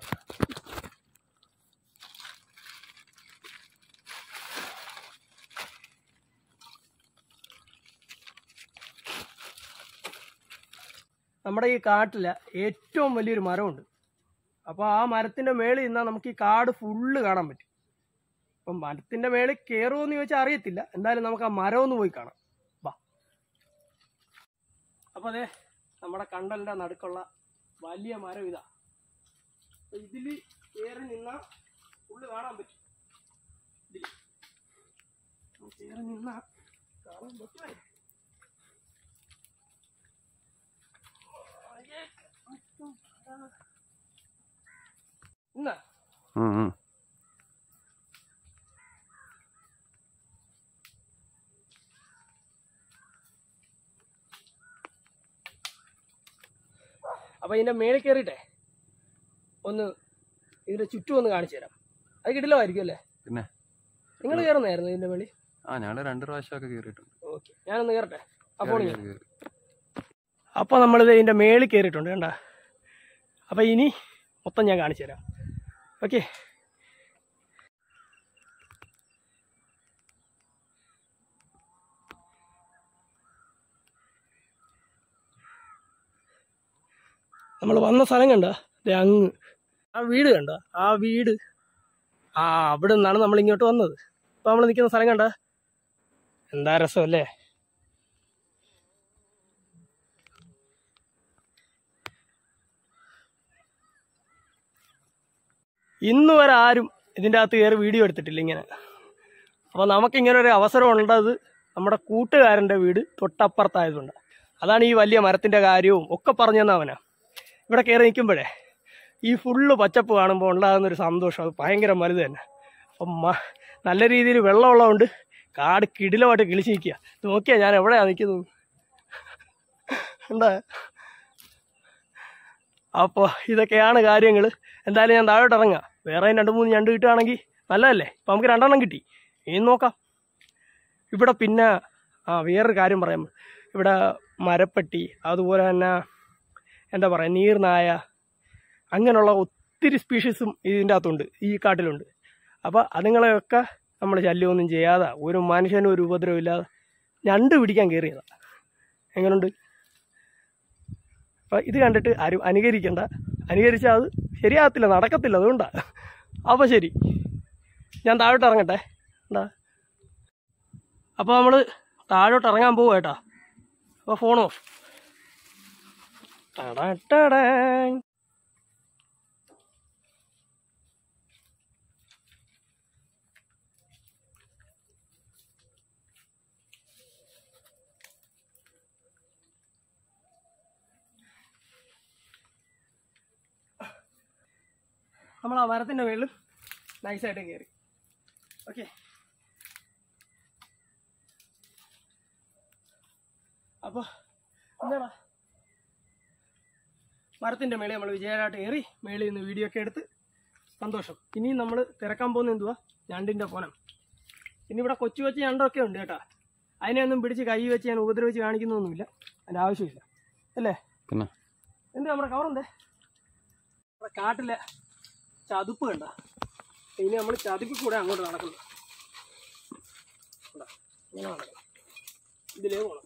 നമ്മുടെ ഈ കാട്ടിലെ ഏറ്റവും വലിയൊരു മരമുണ്ട് അപ്പോൾ ആ മരത്തിന്റെ മേളിൽ നിന്നാൽ നമുക്ക് ഈ കാട് ഫുള്ള് കാണാൻ പറ്റും അപ്പം മരത്തിന്റെ മേളിൽ കയറുമോ ചോദിച്ചാൽ അറിയത്തില്ല എന്തായാലും നമുക്ക് ആ മരം ഒന്ന് പോയി കാണാം വാ അപ്പോൾ അതെ നമ്മുടെ കണ്ടലിന്റെ നടുക്കുള്ള വലിയ മരം ഇതാ അപ്പൊ ഇതില് കയറി നിന്ന ഉള്ളു കാണാൻ പറ്റും ഇതില് കയറി നിന്ന കാണാൻ പറ്റുമോ ഇന്നാ ഉം, ഉം. അപ്പൊ ഇതിന്റെ മേളിൽ കയറിയിട്ടെ ഒന്ന് ഇതിന്റെ ചുറ്റും ഒന്ന് കാണിച്ചു തരാം അത് കിടിലമായിരിക്കും അല്ലേ പിന്നെ നിങ്ങൾ കയറുന്നായിരുന്നു ഇതിന്റെ മേളിൽ ആ ഞങ്ങൾ രണ്ട് പ്രാവശ്യമൊക്കെ കയറിയിട്ടുണ്ട് ഓക്കെ ഞാനൊന്ന് കയറട്ടെ അപ്പോൾ കേറി, കേറി, കേറി. അപ്പോൾ നമ്മളിത് ഇതിന്റെ മേളിൽ കയറിയിട്ടുണ്ട് കണ്ട അപ്പൊ ഇനി മൊത്തം ഞാൻ കാണിച്ചു തരാം ഓക്കെ നമ്മൾ വന്ന സ്ഥലം കണ്ട ദേ അങ്ങ് ആ വീട് കണ്ട ആ വീട് ആ അവിടെ നിന്നാണ് നമ്മൾ ഇങ്ങോട്ട് വന്നത് ഇപ്പൊ നമ്മൾ നിൽക്കുന്ന സ്ഥലം കണ്ട എന്താ രസമല്ലേ ഇന്ന് വരെ ആരും ഇതിൻ്റെ അകത്ത് കയറി വീഡിയോ എടുത്തിട്ടില്ല ഇങ്ങനെ അപ്പോൾ നമുക്കിങ്ങനെ ഒരു അവസരം ഉണ്ടത് നമ്മുടെ കൂട്ടുകാരൻ്റെ വീട് തൊട്ടപ്പുറത്തായതുകൊണ്ട് അതാണ് ഈ വലിയ മരത്തിൻ്റെ കാര്യവും ഒക്കെ പറഞ്ഞു തന്നവനാ ഇവിടെ കയറി നിൽക്കുമ്പോഴേ ഈ ഫുള്ള് പച്ചപ്പ് കാണുമ്പോൾ ഉണ്ടാകുന്നൊരു സന്തോഷം അത് ഭയങ്കര വലുത് തന്നെ അപ്പം മ- നല്ല രീതിയിൽ വെള്ളമുള്ളതുകൊണ്ട് കാട് കിടിലമായിട്ട് കിളിച്ച് നിൽക്കുക നോക്കിയാൽ ഞാൻ എവിടെയാണ് നിൽക്കുന്നത് ഉണ്ടാ അപ്പോൾ ഇതൊക്കെയാണ് കാര്യങ്ങൾ എന്തായാലും ഞാൻ താഴോട്ട് ഇറങ്ങാം വേറെ രണ്ട് മൂന്ന് ഞണ്ട് കിട്ടുകയാണെങ്കിൽ നല്ലതല്ലേ ഇപ്പം നമുക്ക് രണ്ടെണ്ണം കിട്ടി ഇനി നോക്കാം ഇവിടെ പിന്നെ ആ വേറൊരു കാര്യം പറയാം ഇവിടെ മരപ്പട്ടി അതുപോലെ തന്നെ എന്താ പറയുക നീർനായ അങ്ങനെയുള്ള ഒത്തിരി സ്പീഷീസും ഇതിൻ്റെ അകത്തുണ്ട് ഈ കാട്ടിലുണ്ട് അപ്പോൾ അതുങ്ങളെയൊക്കെ നമ്മൾ ശല്യമൊന്നും ചെയ്യാതെ ഒരു മനുഷ്യനും ഒരു ഉപദ്രവം ഇല്ലാതെ ഞണ്ട് പിടിക്കാൻ കയറിയതാണ് എങ്ങനെയുണ്ട് അപ്പോൾ ഇത് കണ്ടിട്ട് ആരും അനുകരിക്കണ്ട അനുകരിച്ചാൽ അത് ശരിയാകത്തില്ല നടക്കത്തില്ല അതുകൊണ്ടാണ് അപ്പോൾ ശരി ഞാൻ താഴോട്ട് ഇറങ്ങട്ടെ എന്താ അപ്പോൾ നമ്മൾ താഴോട്ട് ഇറങ്ങാൻ പോവുക കേട്ടാ അപ്പോൾ ഫോൺ ഓഫ് ടടാ ടടാ. നമ്മൾ ആ മരത്തിൻ്റെ മുകളിൽ നൈസായിട്ട് കയറി ഓക്കെ അപ്പോൾ എന്താടാ മരത്തിൻ്റെ മേളിൽ നമ്മൾ വിജയമായിട്ട് കയറി മേളിൽ നിന്ന് വീഡിയോ ഒക്കെ എടുത്ത് സന്തോഷം ഇനി നമ്മൾ തിരക്കാൻ പോകുന്ന എന്തുവാ ഞണ്ടിൻ്റെ പോനം ഇനി ഇവിടെ കൊച്ചു കൊച്ചു ഞണ്ടൊക്കെ ഉണ്ട് കേട്ടാ അതിനെയൊന്നും പിടിച്ച് കൈ വെച്ച് ഞാൻ ഉപദ്രവിച്ച് കാണിക്കുന്നൊന്നുമില്ല അതിൻ്റെ ആവശ്യമില്ല അല്ലേ പിന്നെ എന്ത് നമ്മുടെ കവറുണ്ടേ നമ്മുടെ കാട്ടിലെ ചതുപ്പ് കണ്ട ഇനി നമ്മൾ ചതുപ്പിൽ കൂടെ അങ്ങോട്ട് നടക്കുന്നു കണ്ടോ? ഇങ്ങനെ നടക്കണം ഇതിലേ പോകണം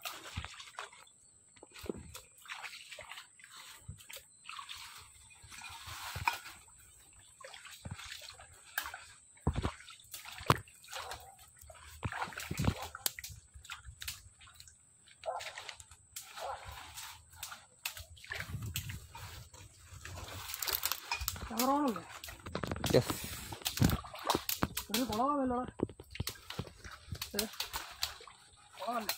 കവറോണല്ലേ യെസ് ഒരു കുളമാണല്ലോ കുളമല്ല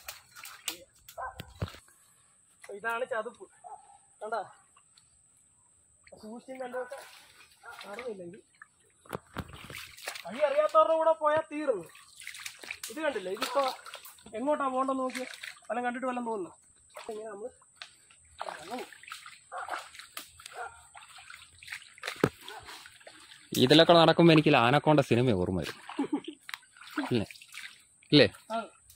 അപ്പൊ ഇതാണ് ചതുപ്പ് കണ്ട സൂക്ഷിച്ചും കണ്ടൊക്കെ നടന്നില്ലെങ്കിൽ വഴി അറിയാത്തവരുടെ കൂടെ പോയാൽ തീർന്നു ഇത് കണ്ടില്ലേ ഇതിപ്പോ എങ്ങോട്ടാ പോകണ്ടെന്ന് നോക്കി വല്ലതും കണ്ടിട്ട് വല്ലതും തോന്നുന്നു ഇങ്ങനെ നമ്മള് ഇറങ്ങും. ഇതിലൊക്കെ നടക്കുമ്പോൾ എനിക്ക് ആനക്കോണ്ട സിനിമ ഓർമ്മ വരും ഇല്ലേ ഇല്ലേ ആ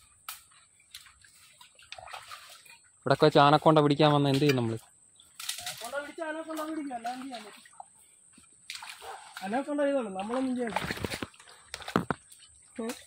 ഇവിടെ വെച്ച് ആനക്കോണ്ട പിടിക്കാൻ വന്ന എന്ത് ചെയ്യും നമ്മള് കൊണ്ട പിടിച്ച അനക്കൊണ്ട പിടിക്കുക അല്ലാതെ എന്ത് ചെയ്യാൻ പറ്റും അനക്കൊണ്ട ചെയ്തോളൂ നമ്മളൊന്നും ചെയ്യണ്ട ഏ?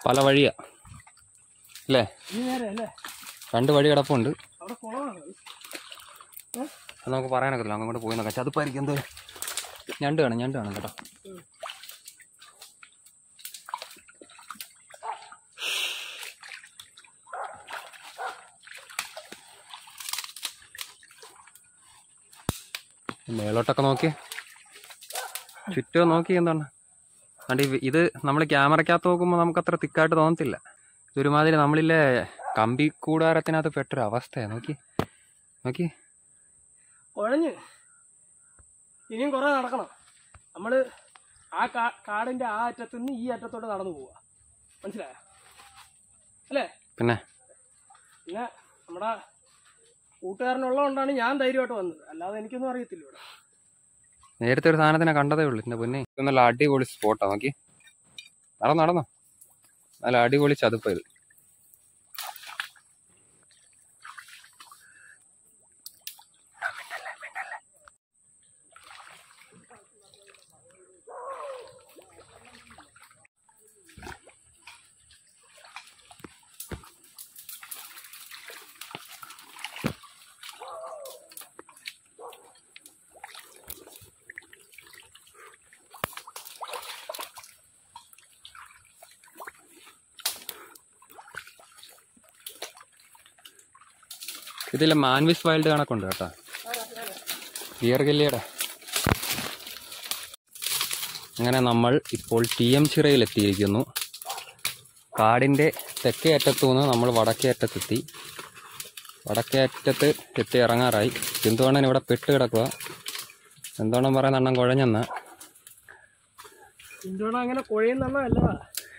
പല വഴിയാ അല്ലേ ഈ നേരെ അല്ലേ രണ്ട് വഴി കിടപ്പുണ്ട് അവിടെ കുളമാണ് അത്. അത് നമുക്ക് പറയാനൊക്കത്തില്ല അങ്ങോട്ട് പോയി നോക്കാം ചതുപ്പായിരിക്കും എന്തോ ഞണ്ട് കാണും ഞണ്ട് കാണും കേട്ടോ ഉം. മേലോട്ടൊക്കെ നോക്കി ചുറ്റും നോക്കി എന്താണ് അണ്ട് ഇത് നമ്മൾ ക്യാമറയ്ക്കകത്ത് നോക്കുമ്പോൾ നമുക്ക് അത്ര തിക്കായിട്ട് തോന്നത്തില്ല ഇതൊരുമാതിരി നമ്മളില്ലേ കമ്പി കൂടാരത്തിനകത്ത് പെട്ടൊരു അവസ്ഥയാണ് നോക്കി നോക്കി കുഴഞ്ഞ് ഇനിയും കുറേ നടക്കണം നമ്മൾ ആ കാ കാടിൻ്റെ ആ അറ്റത്ത് നിന്ന് ഈ അറ്റത്തോട്ട് നടന്നു പോവുക മനസ്സിലായോ അല്ലേ പിന്നെ പിന്നെ നമ്മുടെ കൂട്ടുകാരനുള്ളതുകൊണ്ടാണ് ഞാൻ ധൈര്യമായിട്ട് വന്നത് അല്ലാതെ എനിക്കൊന്നും അറിയത്തില്ല ഇവിടെ നേരത്തെ ഒരു സാധനത്തിനെ കണ്ടതേ ഉള്ളൂ എൻ്റെ പൊന്നെ ഇത് നല്ല അടിപൊളി സ്പോട്ടാ നോക്കി നടന്നോ നടന്നോ നല്ല അടിപൊളി ചതുപ്പ് ഇത് ഇതിലെ മാൻവിസ് വൈൽഡ് കണക്കുണ്ട് കേട്ടോ ബിയർ ഗല്ലിയുടെ അങ്ങനെ നമ്മൾ ഇപ്പോൾ ടി എം ചിറയിലെത്തിയിരിക്കുന്നു കാടിൻ്റെ തെക്കേ അറ്റത്തു നിന്ന് നമ്മൾ വടക്കേ അറ്റത്തെത്തി വടക്കേ അറ്റത്ത് എത്തി ഇറങ്ങാറായി എന്തുകൊണ്ടാണ് ഇവിടെ പെട്ട് കിടക്കുക എന്തുകൊണ്ടും പറയുന്ന അണ്ണം കുഴഞ്ഞെന്ന ഇന്ത്യയോട് അങ്ങനെ കുഴയുന്ന അല്ലതാ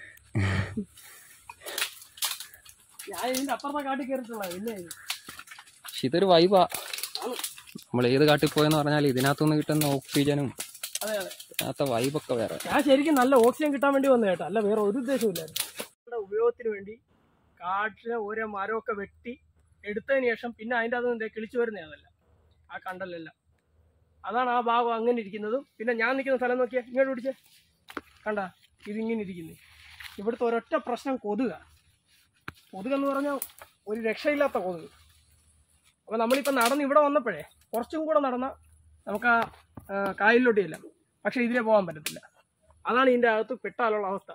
ഞാൻ ഇതിന്റെ അപ്പുറത്തെ കാട്ടിൽ കയറിയിട്ടുള്ള പിന്നെ പക്ഷെ ഇതൊരു വൈബാ നമ്മൾ ഏത് കാട്ടിൽ പോയെന്ന് പറഞ്ഞാൽ ഇതിനകത്തുനിന്ന് കിട്ടുന്ന ഓക്സിജനും അതെ അതെ അതിനകത്തെ വൈബൊക്കെ വേറെ ഞാൻ ശരിക്കും നല്ല ഓക്സിജൻ കിട്ടാൻ വേണ്ടി വന്നു കേട്ടോ അല്ല വേറെ ഒരു ഉദ്ദേശമില്ലായിരുന്നു നമ്മുടെ ഉപയോഗത്തിന് വേണ്ടി കാട്ടിലെ ഓരോ മരമൊക്കെ വെട്ടി എടുത്തതിന് ശേഷം പിന്നെ അതിൻ്റെ അത് എന്തേ കിളിച്ചു വരുന്നേ അതല്ല ആ കണ്ടല്ലെല്ലാം അതാണ് ആ ഭാഗം അങ്ങനെ ഇരിക്കുന്നതും പിന്നെ ഞാൻ നിൽക്കുന്ന സ്ഥലം നോക്കിയാൽ ഇങ്ങോട്ട് പിടിച്ചേ കണ്ട ഇതിങ്ങനെ ഇരിക്കുന്നത് ഇവിടുത്തെ ഒരൊറ്റ പ്രശ്നം കൊതുക കൊതുകെന്ന് പറഞ്ഞാൽ ഒരു രക്ഷയില്ലാത്ത കൊതുക് അപ്പോൾ നമ്മളിപ്പോൾ നടന്ന് ഇവിടെ വന്നപ്പോഴേ കുറച്ചും കൂടെ നടന്നാൽ നമുക്ക് ആ ആ, കായലിലോട്ട് ചെല്ലാം പക്ഷെ ഇതിലെ പോകാൻ പറ്റത്തില്ല അതാണ് ഇതിൻ്റെ അകത്ത് പെട്ടാലുള്ള അവസ്ഥ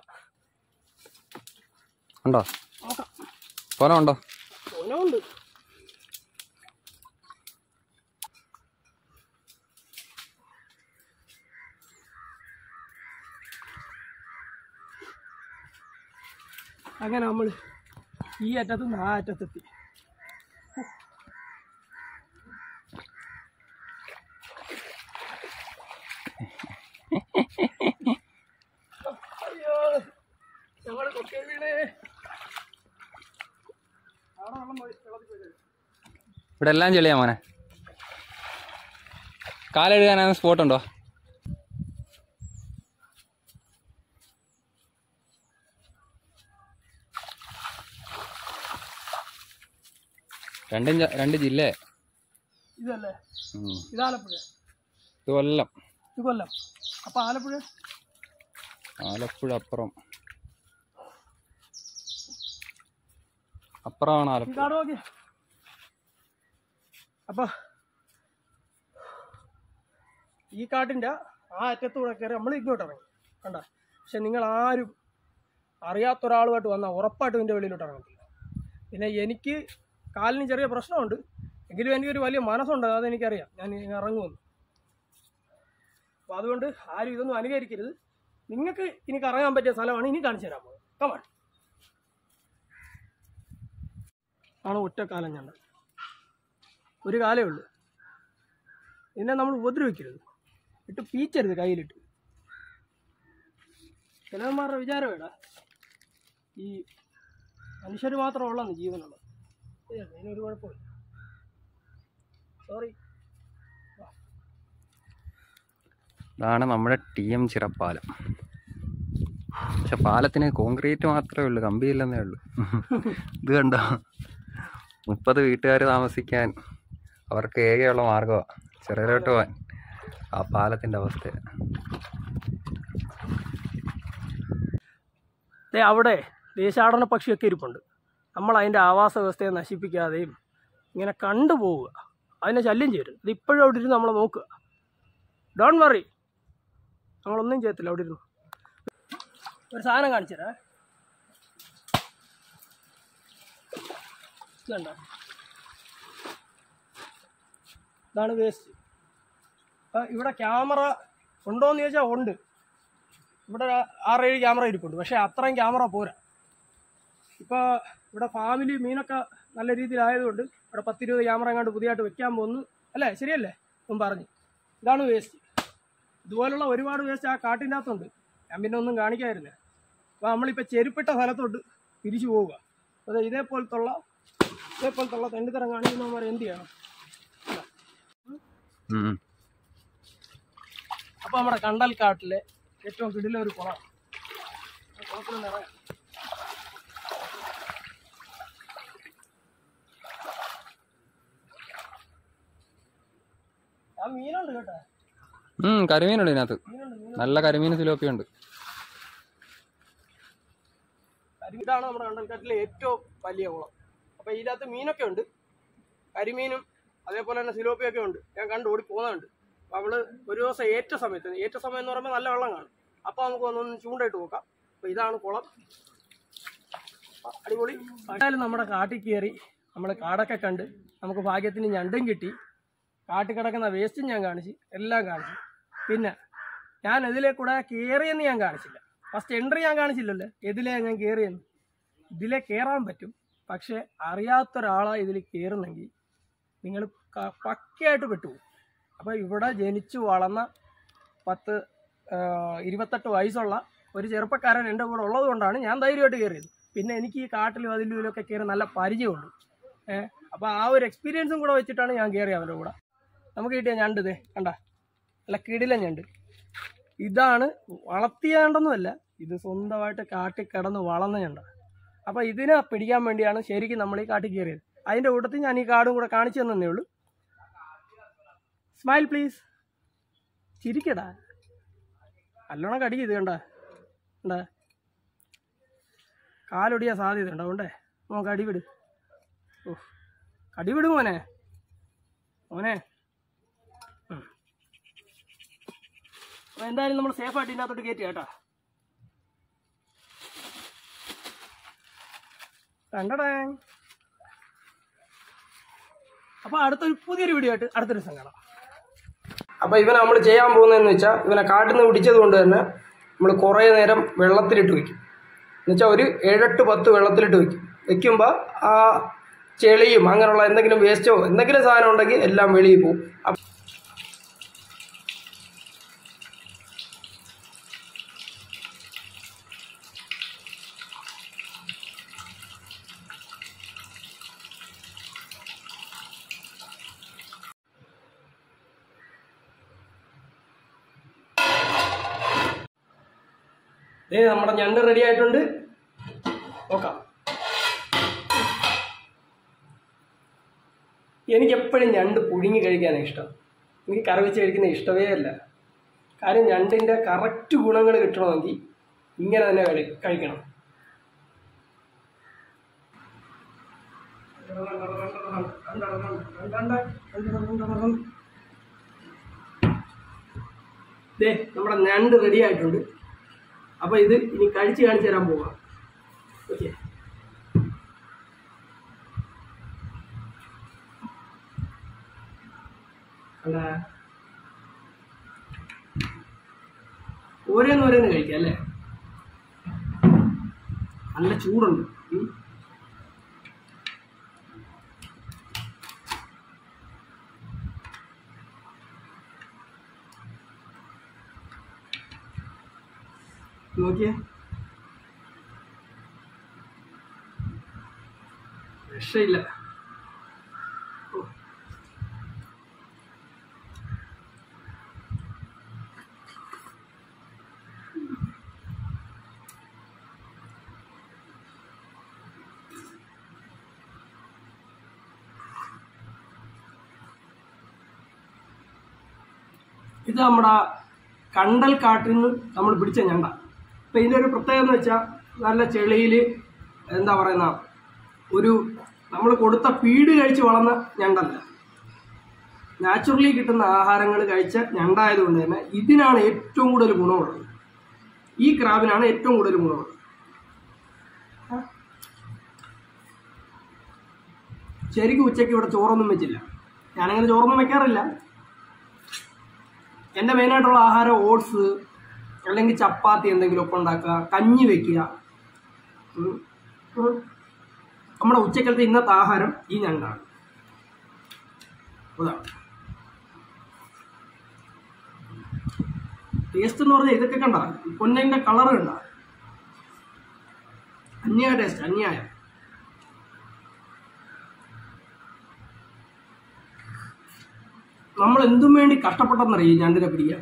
ഉണ്ടോ നോക്കാം പോലെ ഉണ്ടോ ഓനമുണ്ട് അങ്ങനെ നമ്മൾ ഈ അറ്റത്ത് നിന്ന് ആ അറ്റത്തെത്തി അയ്യോ ഞങ്ങൾ കൊക്കേ വീണേ അവിടെ വെള്ളം പോയി വെള്ളത്തിൽ പോയി ഇവിടെ എല്ലാം ചെളിയാ മോനെ കാലെഴുതാനാണ് സ്പോട്ട് ഉണ്ടോ രണ്ടും ജ- രണ്ട് ജില്ല ഇതല്ലേ ഇത് ആലപ്പുഴ ഇത് കൊല്ലം ഇത് കൊല്ലം അപ്പൊ ആലപ്പുഴ ആലപ്പുഴ അപ്പുറം അപ്പുറമാണ് ഈ ആലപ്പുഴ കാട് നോക്കി അപ്പൊ ഈ കാട്ടിന്റെ ആ അറ്റത്തൂടെ കയറി നമ്മൾ ഇങ്ങോട്ട് ഇറങ്ങി കണ്ട പക്ഷെ നിങ്ങൾ ആരും അറിയാത്ത ഒരാളുമായിട്ട് വന്നാൽ ഉറപ്പായിട്ടും ഇതിൻ്റെ വെളിയിലോട്ട് ഇറങ്ങത്തില്ല പിന്നെ എനിക്ക് കാലിന് ചെറിയ പ്രശ്നമുണ്ട് എങ്കിലും എനിക്കൊരു വലിയ മനസ്സുണ്ട് അതെനിക്കറിയാം ഞാൻ ഇങ്ങ് ഇറങ്ങുമെന്ന് അപ്പോൾ അതുകൊണ്ട് ആരും ഇതൊന്നും അനുകരിക്കരുത് നിങ്ങൾക്ക് ഇനി കറങ്ങാൻ പറ്റിയ സ്ഥലമാണ് ഇനി കാണിച്ചു തരാൻ പോകുന്നത് കമാൺ ആണ് ഒറ്റക്കാലം ഞണ്ട് ഒരു കാലേ ഉള്ളൂ ഇതിനെ നമ്മൾ ഉപദ്രവിക്കരുത് ഇട്ട് പീച്ചരുത് കയ്യിലിട്ട് ചിലവന്മാരുടെ വിചാരം വേടാ ഈ മനുഷ്യർ മാത്രമുള്ളന്ന് ജീവനുള്ളത് ഏ, അതിനൊരു കുഴപ്പമില്ല സോറി ഇതാണ് നമ്മുടെ ടി എം ചിറപ്പാലം പക്ഷെ പാലത്തിന് കോൺക്രീറ്റ് മാത്രമേ ഉള്ളൂ കമ്പിയില്ലെന്നേ ഉള്ളൂ ഇത് കണ്ടോ മുപ്പത് വീട്ടുകാർ താമസിക്കാൻ അവർക്ക് ഏകയുള്ള മാർഗമാണ് ചെറിയലോട്ട് പോകാൻ ആ പാലത്തിൻ്റെ അവസ്ഥ ദേ അവിടെ ദേശാടന പക്ഷിയൊക്കെ ഇരിപ്പുണ്ട് നമ്മൾ അതിൻ്റെ ആവാസ വ്യവസ്ഥയെ നശിപ്പിക്കാതെയും ഇങ്ങനെ കണ്ടുപോവുക അതിനെ ശല്യം ചെയ്യരുത് ഇത് ഇപ്പോഴും അവിടെ ഇരുന്ന് നമ്മൾ നോക്കുക ഡോൺ വറി നമ്മളൊന്നും ചെയ്യത്തില്ല അവിടെ ഇരുന്ന് ഒരു സാധനം കാണിച്ചു തരാം ഇതുണ്ടോ ഇതാണ് വേസ്റ്റ് അപ്പം ഇവിടെ ക്യാമറ ഉണ്ടോയെന്ന് ചോദിച്ചാൽ ഉണ്ട് ഇവിടെ ആറേഴ് ക്യാമറ ഇരിപ്പുണ്ട് പക്ഷേ അത്രയും ക്യാമറ പോരാ ഇപ്പോൾ ഇവിടെ ഫാമിലി മീനൊക്കെ നല്ല രീതിയിലായതുകൊണ്ട് ഇവിടെ പത്തിരുപത് ക്യാമറ എങ്ങാണ്ട് പുതിയതായിട്ട് വെക്കാൻ പോകുന്നു അല്ലേ ശരിയല്ലേ മുൻ പറഞ്ഞു ഇതാണ് വേസ്റ്റ് ഇതുപോലുള്ള ഒരുപാട് വേസ്റ്റ് ആ കാട്ടിൻ്റെ അകത്തുണ്ട് ഞാൻ പിന്നെ ഒന്നും കാണിക്കാറില്ല അപ്പോൾ നമ്മളിപ്പോൾ ചെരുപ്പിട്ട സ്ഥലത്തോട്ട് തിരിച്ചു പോവുക അത് ഇതേപോലത്തുള്ള ഇതേപോലത്തുള്ള തെണ്ടിത്തരം കാണിക്കുന്നവന്മാർ എന്ത് ചെയ്യണം ഉം. അപ്പോൾ നമ്മുടെ കണ്ടൽക്കാട്ടിലെ ഏറ്റവും കിടില ഒരു കുളം ആ കുളത്തിൽ നിറയാം ആ മീനുണ്ട് കേട്ടോ ഉം കരിമീനുണ്ട് ഇതിനകത്ത് മീനുണ്ട് മീൻ നല്ല കരിമീൻ സിലോപ്പിയുണ്ട് കരി- ഇതാണ് നമ്മുടെ കണ്ടൽക്കാട്ടിലെ ഏറ്റവും വലിയ കുളം അപ്പോൾ ഇതിനകത്ത് മീനൊക്കെ ഉണ്ട് കരിമീനും അതേപോലെ തന്നെ സിലോപ്പിയൊക്കെ ഉണ്ട് ഞാൻ കണ്ട് ഓടി പോകുന്നുണ്ട് അപ്പോൾ അവള് ഒരു ദിവസം ഏറ്റ സമയത്ത് ഏറ്റ സമയം എന്ന് പറയുമ്പോൾ നല്ല വെള്ളം കാണും അപ്പോൾ നമുക്ക് ഒന്നൊന്ന് ചൂണ്ടയിട്ട് നോക്കാം അപ്പോൾ ഇതാണ് കുളം അപ്പൊ അടിപൊളി എന്തായാലും നമ്മുടെ കാട്ടിൽ കയറി നമ്മൾ കാടൊക്കെ കണ്ട് നമുക്ക് ഭാഗ്യത്തിന് ഞണ്ടും കിട്ടി കാട്ടിൽ കിടക്കുന്ന വേസ്റ്റും ഞാൻ കാണിച്ചു എല്ലാം കാണിച്ചു പിന്നെ ഞാൻ ഇതിലെ കൂടെ കയറിയെന്ന് ഞാൻ കാണിച്ചില്ല ഫസ്റ്റ് എൻട്രി ഞാൻ കാണിച്ചില്ലല്ലോ ഇതിലെ ഞാൻ കയറിയെന്ന് ഇതിലെ കയറാൻ പറ്റും പക്ഷെ അറിയാത്ത ഒരാളാ ഇതിൽ കയറുന്നെങ്കിൽ നിങ്ങൾ പക്കയായിട്ട് പെട്ടുപോകും അപ്പോൾ ഇവിടെ ജനിച്ചു വളർന്ന പത്ത് ആ, ഇരുപത്തെട്ട് വയസ്സുള്ള ഒരു ചെറുപ്പക്കാരൻ എൻ്റെ കൂടെ ഉള്ളത് കൊണ്ടാണ് ഞാൻ ധൈര്യമായിട്ട് കയറിയത് പിന്നെ എനിക്ക് ഈ കാട്ടിലും അതിലും ഇതിലൊക്കെ കയറി നല്ല പരിചയമുണ്ട് ഏഹ് അപ്പോൾ ആ ഒരു എക്സ്പീരിയൻസും കൂടെ വെച്ചിട്ടാണ് ഞാൻ കയറിയത് അവൻ്റെ കൂടെ നമുക്ക് കിട്ടിയ ഞണ്ട് ഇതേ കണ്ട നല്ല കിടിലൻ ഞണ്ട് ഇതാണ് വളർത്തിയ ഞണ്ടൊന്നുമല്ല ഇത് സ്വന്തമായിട്ട് കാട്ടിൽ കിടന്ന് വളർന്ന ഞണ്ട അപ്പോൾ ഇതിനെ പിടിക്കാൻ വേണ്ടിയാണ് ശരിക്കും നമ്മൾ ഈ കാട്ടിൽ കയറിയത് അതിൻ്റെ കൂട്ടത്തിൽ ഞാൻ ഈ കാടും കൂടെ കാണിച്ചു തന്നേ ഉള്ളൂ സ്മൈൽ പ്ലീസ് ചിരിക്കടാ നല്ലോണം കടി ഇത് കണ്ട കണ്ടാ കാലൊടിയാൻ സാധ്യത ഉണ്ട് അതുകൊണ്ടേ മോൻ കടിവിട് ഓ കടിവിട് മോനെ മോനെ ഉം. അപ്പൊ എന്തായാലും നമ്മൾ സേഫായിട്ട് ഇതിനകത്തോട്ട് കയറ്റി കേട്ടാ കണ്ടടേ അപ്പൊ അടുത്തൊരു പുതിയൊരു വീഡിയോ ആയിട്ട് അടുത്തൊരു ദിവസം കാണാം അപ്പൊ ഇവനെ നമ്മൾ ചെയ്യാൻ പോകുന്നതെന്ന് വെച്ചാൽ ഇവനെ കാട്ടിൽ നിന്ന് പിടിച്ചത് കൊണ്ട് തന്നെ നമ്മൾ കുറേ നേരം വെള്ളത്തിലിട്ട് വെക്കും എന്നുവെച്ചാൽ ഒരു ഏഴെട്ട് പത്ത് വെള്ളത്തിലിട്ട് വെക്കും വെക്കുമ്പോൾ ആ ചെളിയും അങ്ങനെയുള്ള എന്തെങ്കിലും വേസ്റ്റോ എന്തെങ്കിലും സാധനം ഉണ്ടെങ്കിൽ എല്ലാം വെളിയിൽ പോകും അപ്പ- ദേ നമ്മുടെ ഞണ്ട് റെഡി ആയിട്ടുണ്ട് നോക്കാം എനിക്ക് എപ്പോഴും ഞണ്ട് പുഴുങ്ങി കഴിക്കാനാണ് ഇഷ്ടം എനിക്ക് കറി വെച്ച് കഴിക്കുന്ന ഇഷ്ടമേ അല്ല കാര്യം ഞണ്ടിൻ്റെ കറക്റ്റ് ഗുണങ്ങൾ കിട്ടണമെങ്കിൽ ഇങ്ങനെ തന്നെ കഴി കഴിക്കണം ദേ നമ്മുടെ ഞണ്ട് റെഡി ആയിട്ടുണ്ട് അപ്പോൾ ഇത് ഇനി കഴിച്ച് കാണിച്ചു തരാൻ പോവാം ഓക്കെ അല്ല ഓരോന്ന് ഓരോന്ന് കഴിക്കാം അല്ലേ നല്ല ചൂടുണ്ട് ഉം. നോക്കിയേ രക്ഷയില്ല ഓ. ഇത് നമ്മുടെ കണ്ടൽ കാട്ടിൽ നിന്ന് നമ്മൾ പിടിച്ച ഞണ്ട അപ്പം ഇതിൻ്റെ ഒരു പ്രത്യേകത എന്ന് വെച്ചാൽ നല്ല ചെളിയിൽ എന്താ പറയുന്ന ഒരു നമ്മൾ കൊടുത്ത ഫീഡ് കഴിച്ച് വളർന്ന ഞണ്ടല്ല നാച്ചുറലി കിട്ടുന്ന ആഹാരങ്ങൾ കഴിച്ച ഞണ്ടായതുകൊണ്ട് തന്നെ ഇതിനാണ് ഏറ്റവും കൂടുതൽ ഗുണമുള്ളത് ഈ ക്രാബിനാണ് ഏറ്റവും കൂടുതൽ ഗുണമുള്ളത് ശരിക്കും ഉച്ചയ്ക്ക് ഇവിടെ ചോറൊന്നും വെച്ചില്ല ഞാനങ്ങനെ ചോറൊന്നും വെക്കാറില്ല എൻ്റെ മെയിനായിട്ടുള്ള ആഹാരം ഓട്സ് അല്ലെങ്കിൽ ചപ്പാത്തി എന്തെങ്കിലുമൊക്കെ ഉണ്ടാക്കുക കഞ്ഞി വെക്കുക ഉം. ഉം. നമ്മുടെ ഉച്ചക്കലത്തെ ഇന്നത്തെ ആഹാരം ഈ ഞണ്ടാണ് അതാണ് ടേസ്റ്റ് എന്ന് പറഞ്ഞാൽ ഇതൊക്കെ കണ്ട പൊന്നതിൻ്റെ കളർ കണ്ട അന്യായ ടേസ്റ്റ് അന്യായ നമ്മൾ എന്തും വേണ്ടി കഷ്ടപ്പെട്ടെന്നറിയും ഞണ്ടിനെ പിടിക്കാൻ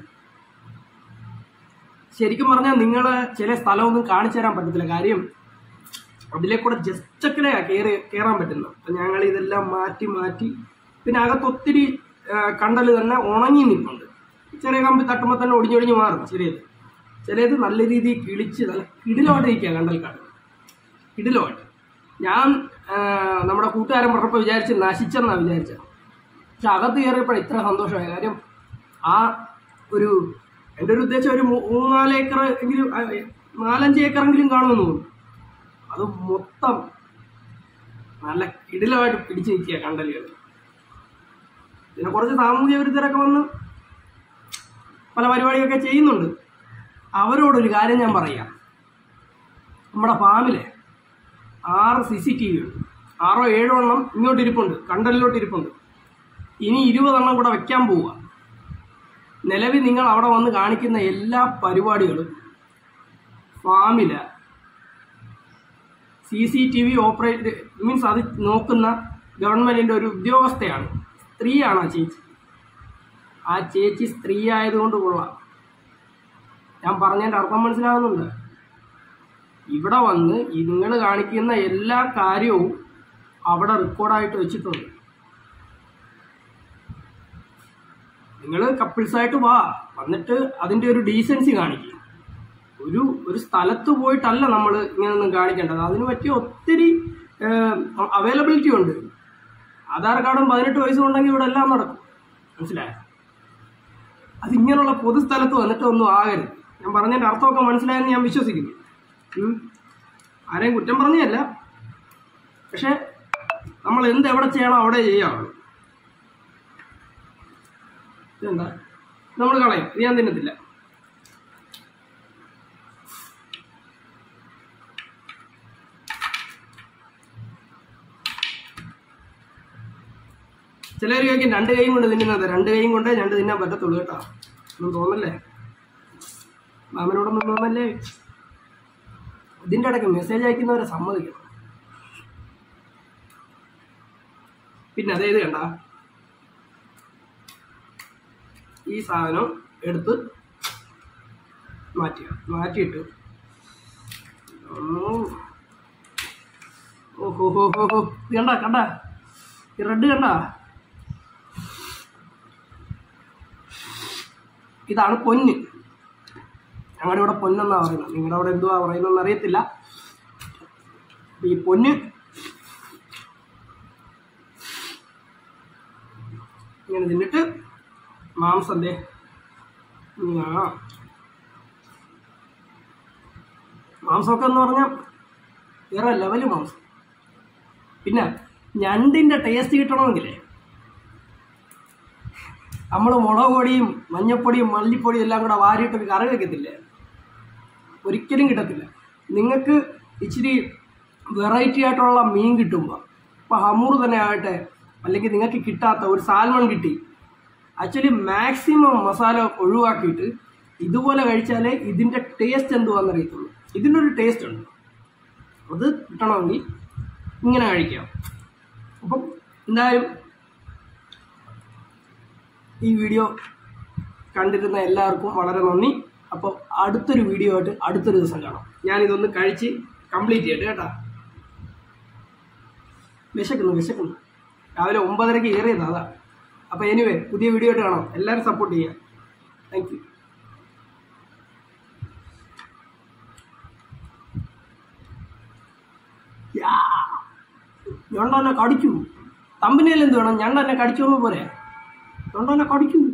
ശരിക്കും പറഞ്ഞാൽ നിങ്ങൾ ചില സ്ഥലമൊന്നും കാണിച്ചു തരാൻ പറ്റത്തില്ല കാര്യം അതിലെ കൂടെ ജസ്റ്റൊക്കെ കയറി കയറാൻ പറ്റുന്നു അപ്പം ഞങ്ങൾ ഇതെല്ലാം മാറ്റി മാറ്റി പിന്നെ അകത്ത് ഒത്തിരി കണ്ടൽ തന്നെ ഉണങ്ങി നിൽപ്പുണ്ട് ചെറിയ കമ്പി തട്ടുമ്പോൾ തന്നെ ഒടിഞ്ഞൊടിഞ്ഞ് മാറും ചെറിയത് ചിലത് നല്ല രീതിയിൽ കിളിച്ച് നല്ല കിടിലോട്ടിരിക്കുക കണ്ടൽക്കാട് കിടിലോട്ട് ഞാൻ ആ, നമ്മുടെ കൂട്ടുകാരൻ പറഞ്ഞപ്പോൾ വിചാരിച്ച് നശിച്ചെന്നാണ് വിചാരിച്ചത് പക്ഷെ അകത്ത് കയറിയപ്പോൾ ഇത്ര സന്തോഷമായ കാര്യം ആ ഒരു എൻ്റെ ഒരു ഉദ്ദേശം ഒരു മൂ- മൂന്നാല് ഏക്കർ എങ്കിലും ആ, നാലഞ്ച് ഏക്കറെങ്കിലും കാണുമെന്ന് തോന്നുന്നു അത് മൊത്തം നല്ല കിടിലമായിട്ട് പിടിച്ചു നിൽക്കുക കണ്ടലുകൾ പിന്നെ കുറച്ച് സാമൂഹ്യ വിരുദ്ധരൊക്കെ വന്ന് പല പരിപാടിയൊക്കെ ചെയ്യുന്നുണ്ട് അവരോടൊരു കാര്യം ഞാൻ പറയാം നമ്മുടെ ഫാമിലെ ആറ് സി സി ടി വി ഉണ്ട് ആറോ ഏഴോ എണ്ണം ഇങ്ങോട്ട് ഇരിപ്പുണ്ട് കണ്ടലിലോട്ട് ഇരിപ്പുണ്ട് ഇനി ഇരുപതെണ്ണം കൂടെ വെക്കാൻ പോവുക നിലവിൽ നിങ്ങൾ അവിടെ വന്ന് കാണിക്കുന്ന എല്ലാ പരിപാടികളും ഫാമില് C C T V operate means അത് നോക്കുന്ന ഗവൺമെന്റിന്റെ ഒരു ഉദ്യോഗസ്ഥയാണ് സ്ത്രീയാണ് ആ ചേച്ചി ആ ചേച്ചി സ്ത്രീ ആയതുകൊണ്ട് കൊള്ളാം ഞാൻ പറഞ്ഞതിന്റെ അർത്ഥം മനസ്സിലാകുന്നുണ്ട് ഇവിടെ വന്ന് നിങ്ങൾ കാണിക്കുന്ന എല്ലാ കാര്യവും അവിടെ റെക്കോർഡായിട്ട് വെച്ചിട്ടുണ്ട് നിങ്ങൾ കപ്പിൾസായിട്ട് വാ വന്നിട്ട് അതിൻ്റെ ഒരു ഡീസൻസി കാണിക്കുക ഒരു ഒരു സ്ഥലത്ത് പോയിട്ടല്ല നമ്മൾ ഇങ്ങനെയൊന്നും കാണിക്കേണ്ടത് അതിന് പറ്റിയ ഒത്തിരി അവൈലബിലിറ്റി ഉണ്ട് ആധാർ കാർഡും പതിനെട്ട് വയസ്സും ഉണ്ടെങ്കിൽ ഇവിടെ എല്ലാം നടക്കും മനസ്സിലായോ അതിങ്ങനെയുള്ള പൊതുസ്ഥലത്ത് വന്നിട്ട് ഒന്നും ആകരുത് ഞാൻ പറഞ്ഞതിൻ്റെ അർത്ഥമൊക്കെ മനസ്സിലായെന്ന് ഞാൻ വിശ്വസിക്കുന്നു ഉം. ആരെയും കുറ്റം പറഞ്ഞതല്ല പക്ഷെ നമ്മൾ എന്ത് എവിടെ ചെയ്യണം അവിടെ ചെയ്യാവുള്ളൂ ഇതെന്താ നമ്മൾ കളയും ഇത് ഞാൻ തിന്നത്തില്ല ചിലർ ചോദിക്കും രണ്ട് കൈയും കൊണ്ട് തിന്നുന്നത് രണ്ട് കൈയും കൊണ്ടേ രണ്ട് തിന്നാൻ പറ്റത്തുള്ളൂ കേട്ടോ ഒന്നും തോന്നല്ലേ മാമനോടൊന്നും തോന്നല്ലേ ഇതിൻ്റെ ഇടയ്ക്ക് മെസ്സേജ് അയക്കുന്നവരെ സമ്മതിക്കണം പിന്നെ അതേ ഇത് കണ്ട ഈ സാധനം എടുത്ത് മാറ്റുക മാറ്റിയിട്ട് ഉം. ഓഹോ ഹോ ഹോ ഹോ ഇത് കണ്ട കണ്ട ഈ റെഡ് കണ്ട ഇതാണ് പൊന്ന് ഞങ്ങളുടെ ഇവിടെ പൊന്നെന്നാ പറയുന്നത് നിങ്ങളുടെ അവിടെ എന്തുവാ പറയുന്നതെന്ന് അറിയത്തില്ല ഈ പൊന്ന് ഇങ്ങനെ തിന്നിട്ട് മാംസം ദേ ആ മാംസമൊക്കെ എന്ന് പറഞ്ഞാൽ വേറെ ലെവല് മാംസം പിന്നെ ഞണ്ടിൻ്റെ ടേസ്റ്റ് കിട്ടണമെങ്കിലേ നമ്മൾ മുളക് പൊടിയും മഞ്ഞപ്പൊടിയും മല്ലിപ്പൊടിയും എല്ലാം കൂടെ വാരിയിട്ടൊരു കറി വെക്കത്തില്ലേ ഒരിക്കലും കിട്ടത്തില്ല നിങ്ങൾക്ക് ഇച്ചിരി വെറൈറ്റി ആയിട്ടുള്ള മീൻ കിട്ടുമ്പോൾ ഇപ്പോൾ ഹമൂർ തന്നെ ആകട്ടെ അല്ലെങ്കിൽ നിങ്ങൾക്ക് കിട്ടാത്ത ഒരു സാൽമൺ കിട്ടി ആക്ച്വലി മാക്സിമം മസാല ഒഴിവാക്കിയിട്ട് ഇതുപോലെ കഴിച്ചാലേ ഇതിൻ്റെ ടേസ്റ്റ് എന്തുവാന്ന് അറിയത്തുള്ളൂ ഇതിൻ്റെ ഒരു ടേസ്റ്റ് ഉണ്ട് അത് കിട്ടണമെങ്കിൽ ഇങ്ങനെ കഴിക്കാം അപ്പം എന്തായാലും ഈ വീഡിയോ കണ്ടിരുന്ന എല്ലാവർക്കും വളരെ നന്ദി അപ്പോൾ അടുത്തൊരു വീഡിയോ ആയിട്ട് അടുത്തൊരു ദിവസം കാണാം ഞാനിതൊന്ന് കഴിച്ച് കംപ്ലീറ്റ് ചെയ്യട്ടെ കേട്ടാ വിശക്കുന്നു വിശക്കുന്നു രാവിലെ ഒമ്പതരയ്ക്ക് കയറിയതാ അതാ അപ്പോൾ എനിവേ പുതിയ വീഡിയോ ആയിട്ട് കാണാം എല്ലാവരും സപ്പോർട്ട് ചെയ്യുക താങ്ക് യു ഞണ്ടെന്നെ കടിച്ചു തമ്പിനേൽ എന്ത് വേണം ഞണ്ടെന്നെ കടിച്ചു എന്ന് പോരെ ഞണ്ടെന്നെ കടിച്ചു